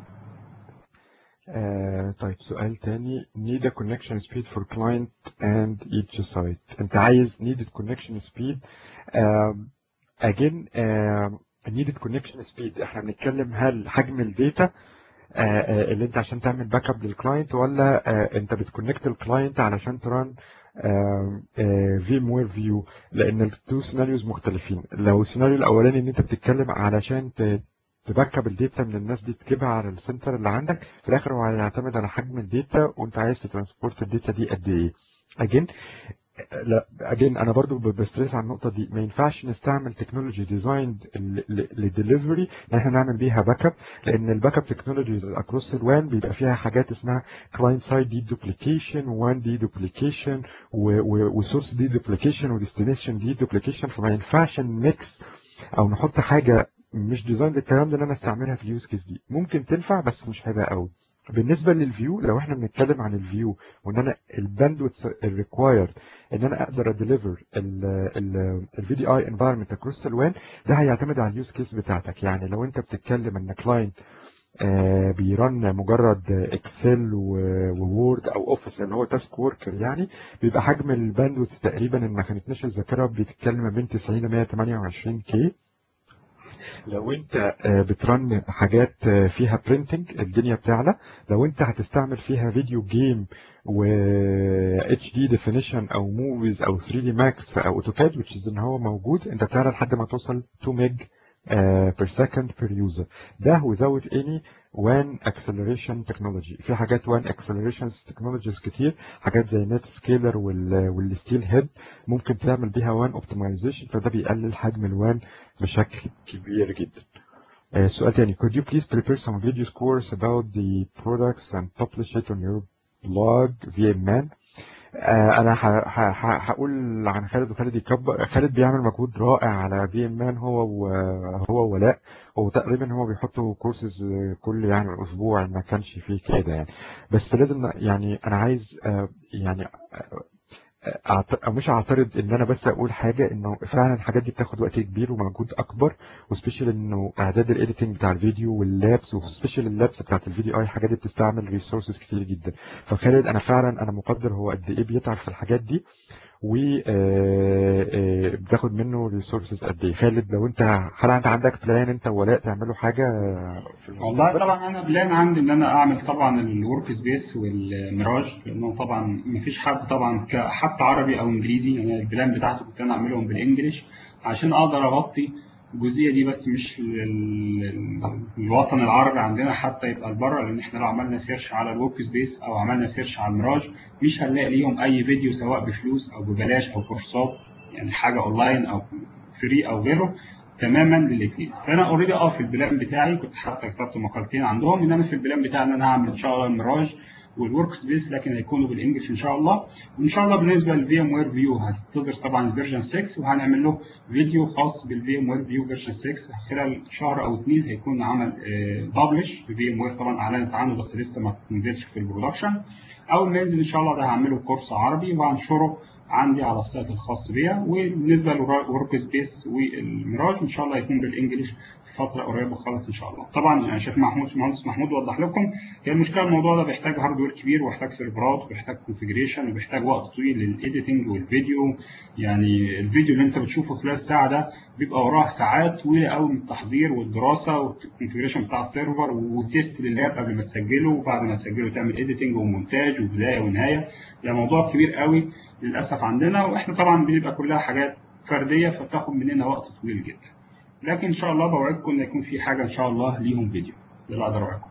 آه طيب سؤال تاني need a connection speed for client and each site انت عايز needed connection speed uh, again uh, needed connection speed احنا بنتكلم هل حجم الداتا uh, اللي انت عشان تعمل باك اب للكلاينت ولا انت بتكونكت الكلاينت علشان تران في موير فيو لان التو سيناريوز مختلفين لو السيناريو الاولاني ان انت بتتكلم علشان تباك اب الداتا من الناس دي تجيبها على السنتر اللي عندك في الاخر هو هيعتمد على حجم الداتا وانت عايز ترانسبورت الداتا دي قد ايه اجين لا اجين انا برضو بستريس على النقطه دي ما ينفعش نستعمل تكنولوجي ديزايند للدليفري ان احنا نعمل بيها باك اب لان الباك اب تكنولوجيز اكروس الوان بيبقى فيها حاجات اسمها كلاينت سايد دي دوبليكيشن وان دي دوبليكيشن وسورس دي دوبليكيشن وديستنيشن دي دوبليكيشن فما ينفعش نميكس او نحط حاجه مش ديزاين الكلام ده ان انا استعملها في اليوز كيس دي ممكن تنفع بس مش هيبقى قوي بالنسبه للفيو لو احنا بنتكلم عن الفيو وان انا الباندويث الريكوايرد ان انا اقدر اديليفر الفي دي اي انفايرمنت اكروس الوان ده هيعتمد على اليوز كيس بتاعتك يعني لو انت بتتكلم ان كلاينت آه بيرن مجرد اكسل ووورد او اوفيس اللي هو تاسك وركر يعني بيبقى حجم الباندويث تقريبا ان ما كانتناش الذاكره بتتكلم ما بين 90 ل 128 كي لو انت بترن حاجات فيها برينتنج الدنيا بتعلى لو انت هتستعمل فيها فيديو جيم و اتش دي ديفينيشن او موفيز او 3 دي ماكس او اوتوكاد which is ان هو موجود انت بتعلى لحد ما توصل 2 ميج بير سكند بير يوزر ده without any وان اكسلريشن تكنولوجي في حاجات وان اكسلريشن تكنولوجيز كتير حاجات زي نت سكيلر والستيل هيد ممكن تعمل بيها وان اوبتمايزيشن فده بيقلل حجم الوان بشكل كبير جدا آه، سؤال تاني could you please prepare some videos course about the products and publish it on your blog VMman آه، انا ه- ه- ه- هقول عن خالد وخالد يكبر خالد بيعمل مجهود رائع على بي ام مان هو وهو ولاء هو تقريبا هو بيحطوا كورسز كل يعني اسبوع ما كانش فيه كده يعني بس لازم يعني انا عايز آه، يعني أعت... أو مش اعترض ان انا بس اقول حاجه انه فعلا الحاجات دي بتاخد وقت كبير ومجهود اكبر وسبيشال انه اعداد الايديتنج بتاع الفيديو واللابس وسبيشال اللابس بتاعت الفيديو اي الحاجات دي بتستعمل ريسورسز كتير جدا فخالد انا فعلا انا مقدر هو قد ايه بيتعب في الحاجات دي و آه، آه، بتاخد منه ريسورسز قد ايه خالد لو انت هل انت عندك بلان انت ولاء تعملوا حاجه في والله المستقبل؟ طبعا انا بلان عندي ان انا اعمل طبعا الورك سبيس والميراج لانه طبعا مفيش حد طبعا ك- حتى عربي او انجليزي يعني البلان بتاعته كنت انا اعملهم بالانجلش عشان اقدر اغطي الجزئيه دي بس مش ال- الوطن العربي عندنا حتى يبقى بره لان احنا لو عملنا سيرش على الورك سبيس او عملنا سيرش على الميراج مش هنلاقي ليهم اي فيديو سواء بفلوس او ببلاش او كورسات يعني حاجه اونلاين او فري او غيره تماما للاثنين فانا اوريدي اه في البلان بتاعي كنت حتى كتبت مقالتين عندهم ان انا في البلان بتاعي ان انا هعمل ان شاء الله الميراج والورك سبيس لكن هيكونوا بالانجلش ان شاء الله وان شاء الله بالنسبه للفي ام وير فيو هستظهر طبعا الفيرجن 6 وهنعمل له فيديو خاص بالفي ام وير فيو فيرجن 6 خلال شهر او اثنين هيكون عمل ببلش في ام وير طبعا اعلنت عنه بس لسه ما نزلش في البرودكشن اول ما ينزل ان شاء الله ده هعمله كورس عربي وهنشره عندي على السايت الخاص بيا وبالنسبه للورك سبيس والميراج ان شاء الله هيكون بالانجلش في فتره قريبه خالص ان شاء الله طبعا يعني شيخ محمود مهندس محمود وضح لكم هي المشكله الموضوع ده بيحتاج هاردوير كبير وبيحتاج سيرفرات وبيحتاج كونفجريشن وبيحتاج وقت طويل للايديتنج والفيديو يعني الفيديو اللي انت بتشوفه خلال ساعه ده بيبقى وراه ساعات طويله قوي من التحضير والدراسه والكونفجريشن بتاع السيرفر وتيست لللاب قبل ما تسجله وبعد ما تسجله تعمل ايديتنج ومونتاج وبدايه ونهايه يعني موضوع كبير قوي للاسف عندنا واحنا طبعا بيبقى كلها حاجات فرديه فبتاخد مننا وقت طويل جدا لكن ان شاء الله بوعدكم ان يكون في حاجه ان شاء الله ليهم فيديو ده اللي اقدر اوعدكم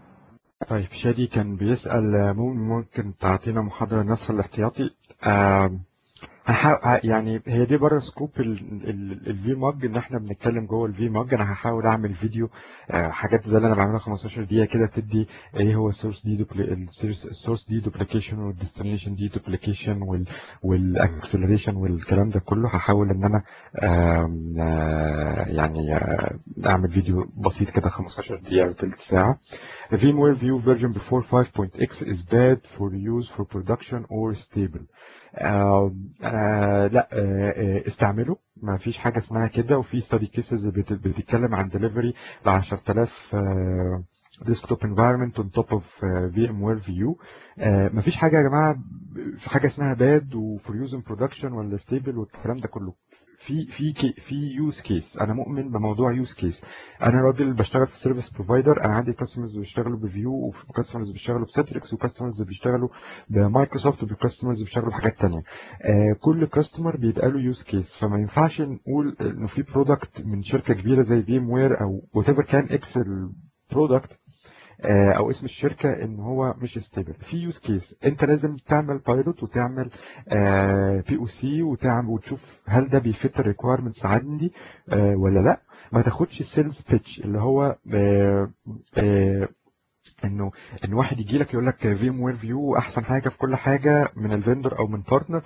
طيب شادي كان بيسأل آه، مم- ممكن تعطينا محاضرة نصر الاحتياطي آم، هحا- يعني هي دي بره سكوب الفي ماج ان احنا بنتكلم جوه الفي ماج انا هحاول اعمل فيديو آه، حاجات زي اللي انا بعملها 15 دقيقه كده تدي ايه هو السورس دي السورس دي دوبليكيشن والديستنيشن دي دوبليكيشن والاكسلريشن والكلام ده كله هحاول ان انا آم، آه، يعني آه، اعمل فيديو بسيط كده 15 دقيقه وثلث ساعه VMware View version before 5.x is bad for use for production or stable. آه آه لا آه آه، استعمله ما فيش حاجة اسمها كده وفي study cases بت- بتتكلم عن delivery ل 10000 آه desktop environment on top of آه VMware View آه ما فيش حاجة يا جماعة في حاجة اسمها bad و for use in production ولا stable والكلام ده كله في في كي في يوز كيس انا مؤمن بموضوع يوز كيس انا راجل بشتغل في سيرفيس بروفايدر انا عندي كاستمرز بيشتغلوا بفيو وكاستمرز بيشتغلوا بسيتريكس وكاستمرز بيشتغلوا بمايكروسوفت وكاستمرز بيشتغلوا بحاجات تانية آه كل كاستمر بيبقى له يوز كيس فما ينفعش نقول انه في برودكت من شركه كبيره زي فيم وير او وات ايفر كان اكس البرودكت آه، او اسم الشركه ان هو مش ستيبل في يوز كيس انت لازم تعمل بايلوت وتعمل بي او سي وتعمل وتشوف هل ده بيفت الريكويرمنتس عندي آه، ولا لا ما تاخدش السيلز بيتش اللي هو آه، آه، انه ان واحد يجي لك يقول لك فيم وير فيو احسن حاجه في كل حاجه من الفندر او من بارتنر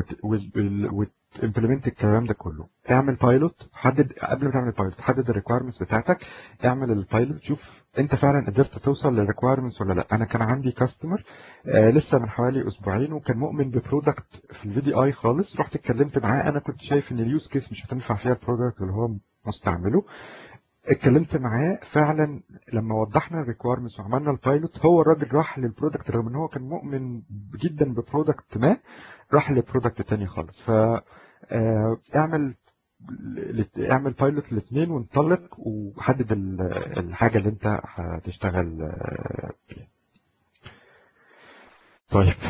وتمبلمنت الكلام ده كله اعمل بايلوت حدد قبل ما تعمل البايلوت حدد الريكويرمنتس بتاعتك اعمل البايلوت شوف انت فعلا قدرت توصل للريكويرمنتس ولا لا انا كان عندي كاستمر آه لسه من حوالي اسبوعين وكان مؤمن ببرودكت في الفي دي اي خالص رحت اتكلمت معاه انا كنت شايف ان اليوز كيس مش هتنفع فيها البرودكت اللي هو مستعمله اتكلمت معاه فعلا لما وضحنا الريكويرمنتس وعملنا البايلوت هو الراجل راح للبرودكت رغم ان هو كان مؤمن جدا ببرودكت ما راح لبرودكت تاني خالص ف آه، اعمل اعمل بايلوت الاثنين وانطلق وحدد ال- الحاجه اللي انت هتشتغل آه، فيها طيب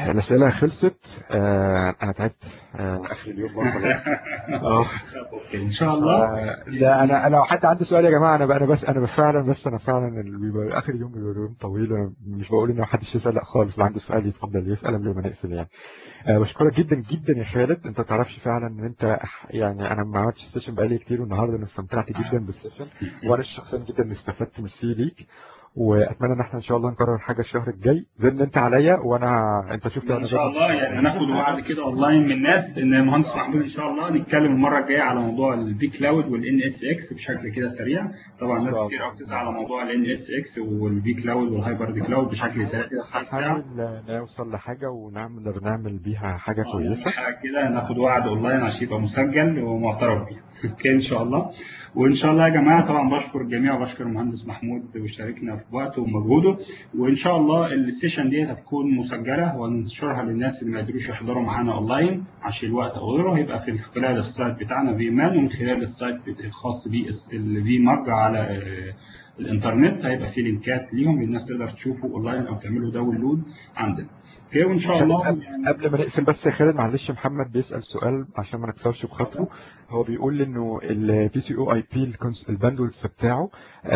الأسئلة خلصت آه، أنا تعبت آه، آخر اليوم برضه اه ان شاء الله آه، لا انا انا لو حد عنده سؤال يا جماعه انا بقى انا بس انا فعلا بس انا فعلا اللي بيبقى اخر يوم بيبقى يوم طويل انا مش بقول ان محدش يسال لا خالص اللي عنده سؤال يتفضل يسال قبل ما نقفل يعني أه بشكرك جدا جدا يا خالد انت تعرفش فعلا ان انت أح- يعني انا ما عملتش سيشن بقالي كتير والنهارده انا استمتعت جدا بالسيشن وانا شخصيا جدا استفدت من السي ليك واتمنى ان احنا ان شاء الله نكرر حاجه الشهر الجاي زن انت عليا وانا انت شفت ان شاء الله يعني هناخد وعد كده اونلاين من الناس ان المهندس محمود ان شاء الله نتكلم المره الجايه على موضوع البي كلاود والان اس اكس بشكل كده سريع طبعا ناس كتير قوي بتسال على موضوع الان اس اكس والفي كلاود والهايبر دي كلاود بشكل سريع كده خمس ساعه نحاول نوصل لحاجه ونعمل نعمل بيها حاجه آه، كويسه حاجة كده ناخد وعد اونلاين عشان يبقى مسجل ومعترف بيه اوكي ان شاء الله وان شاء الله يا جماعه طبعا بشكر الجميع وبشكر المهندس محمود وشاركنا في وقته ومجهوده وان شاء الله السيشن دي هتكون مسجله وهننشرها للناس اللي ما يقدروش يحضروا معانا اونلاين عشان الوقت او غيره هيبقى في خلال السايت بتاعنا في مان ومن خلال السايت الخاص بالفي مج على آه، الانترنت هيبقى في لينكات ليهم الناس تقدر تشوفوا اونلاين او تعملوا داونلود عندنا اوكي وان شاء الله يعني قبل ما نقفل بس يا خالد معلش محمد بيسأل سؤال عشان ما نكسرش بخاطره هو بيقول انه البي سي او اي بي الباندولز بتاعه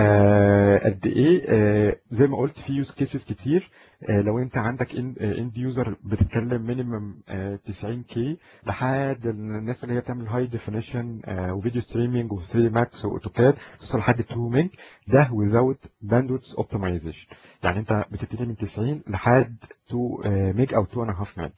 آه، قد ايه آه، زي ما قلت في يوز كيسز كتير آه، لو انت عندك اند يوزر بتتكلم مينيمم 90 كي لحد الناس اللي هي بتعمل هاي ديفينيشن وفيديو ستريمينج و3 ماكس واوتوكاد توصل لحد 2 ميج ده without bandwidth optimization يعني انت بتبتدي من 90 لحد 2 ميج او 2 and a half ميج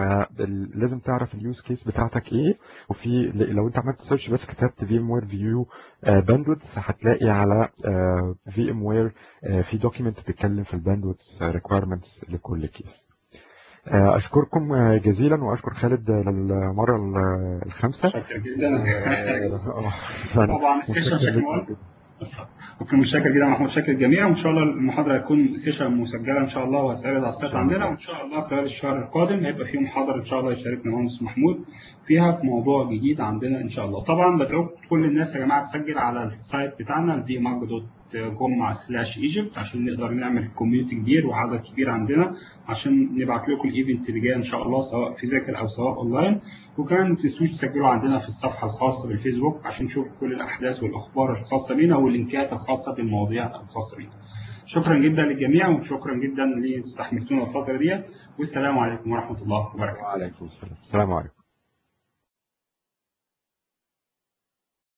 فلازم تعرف اليوز كيس بتاعتك ايه وفي لو انت عملت سيرش بس كتبت في ام وير فيو باندويث هتلاقي على في ام وير في دوكيمنت بتتكلم في الباندويث ريكويرمنتس لكل كيس آه، اشكركم آه، جزيلا واشكر خالد للمره ال- الخامسه شكرا جدا آه، طبعا السيشن شكل مهم وكان متشكر جدا محمود شكر الجميع وان شاء الله المحاضره هتكون سيشن مسجله ان شاء الله وهتعرض على السايت عندنا وان شاء الله خلال الشهر القادم هيبقى في محاضره ان شاء الله يشاركنا المهندس محمود فيها في موضوع جديد عندنا ان شاء الله طبعا بدعو كل الناس يا جماعه تسجل على السايت بتاعنا vmag.com سلاش ايجيبت عشان نقدر نعمل كوميونتي كبير وعدد كبير عندنا عشان نبعت لكم الايفنت اللي جاي ان شاء الله سواء فيزيكال او سواء اونلاين وكمان ما تنسوش تسجلوا عندنا في الصفحه الخاصه بالفيسبوك عشان نشوف كل الاحداث والاخبار الخاصه بينا واللينكات الخاصه بالمواضيع الخاصه بينا شكرا جدا للجميع وشكرا جدا لاستحملتونا الفتره دي والسلام عليكم ورحمه الله وبركاته وعليكم السلام السلام عليكم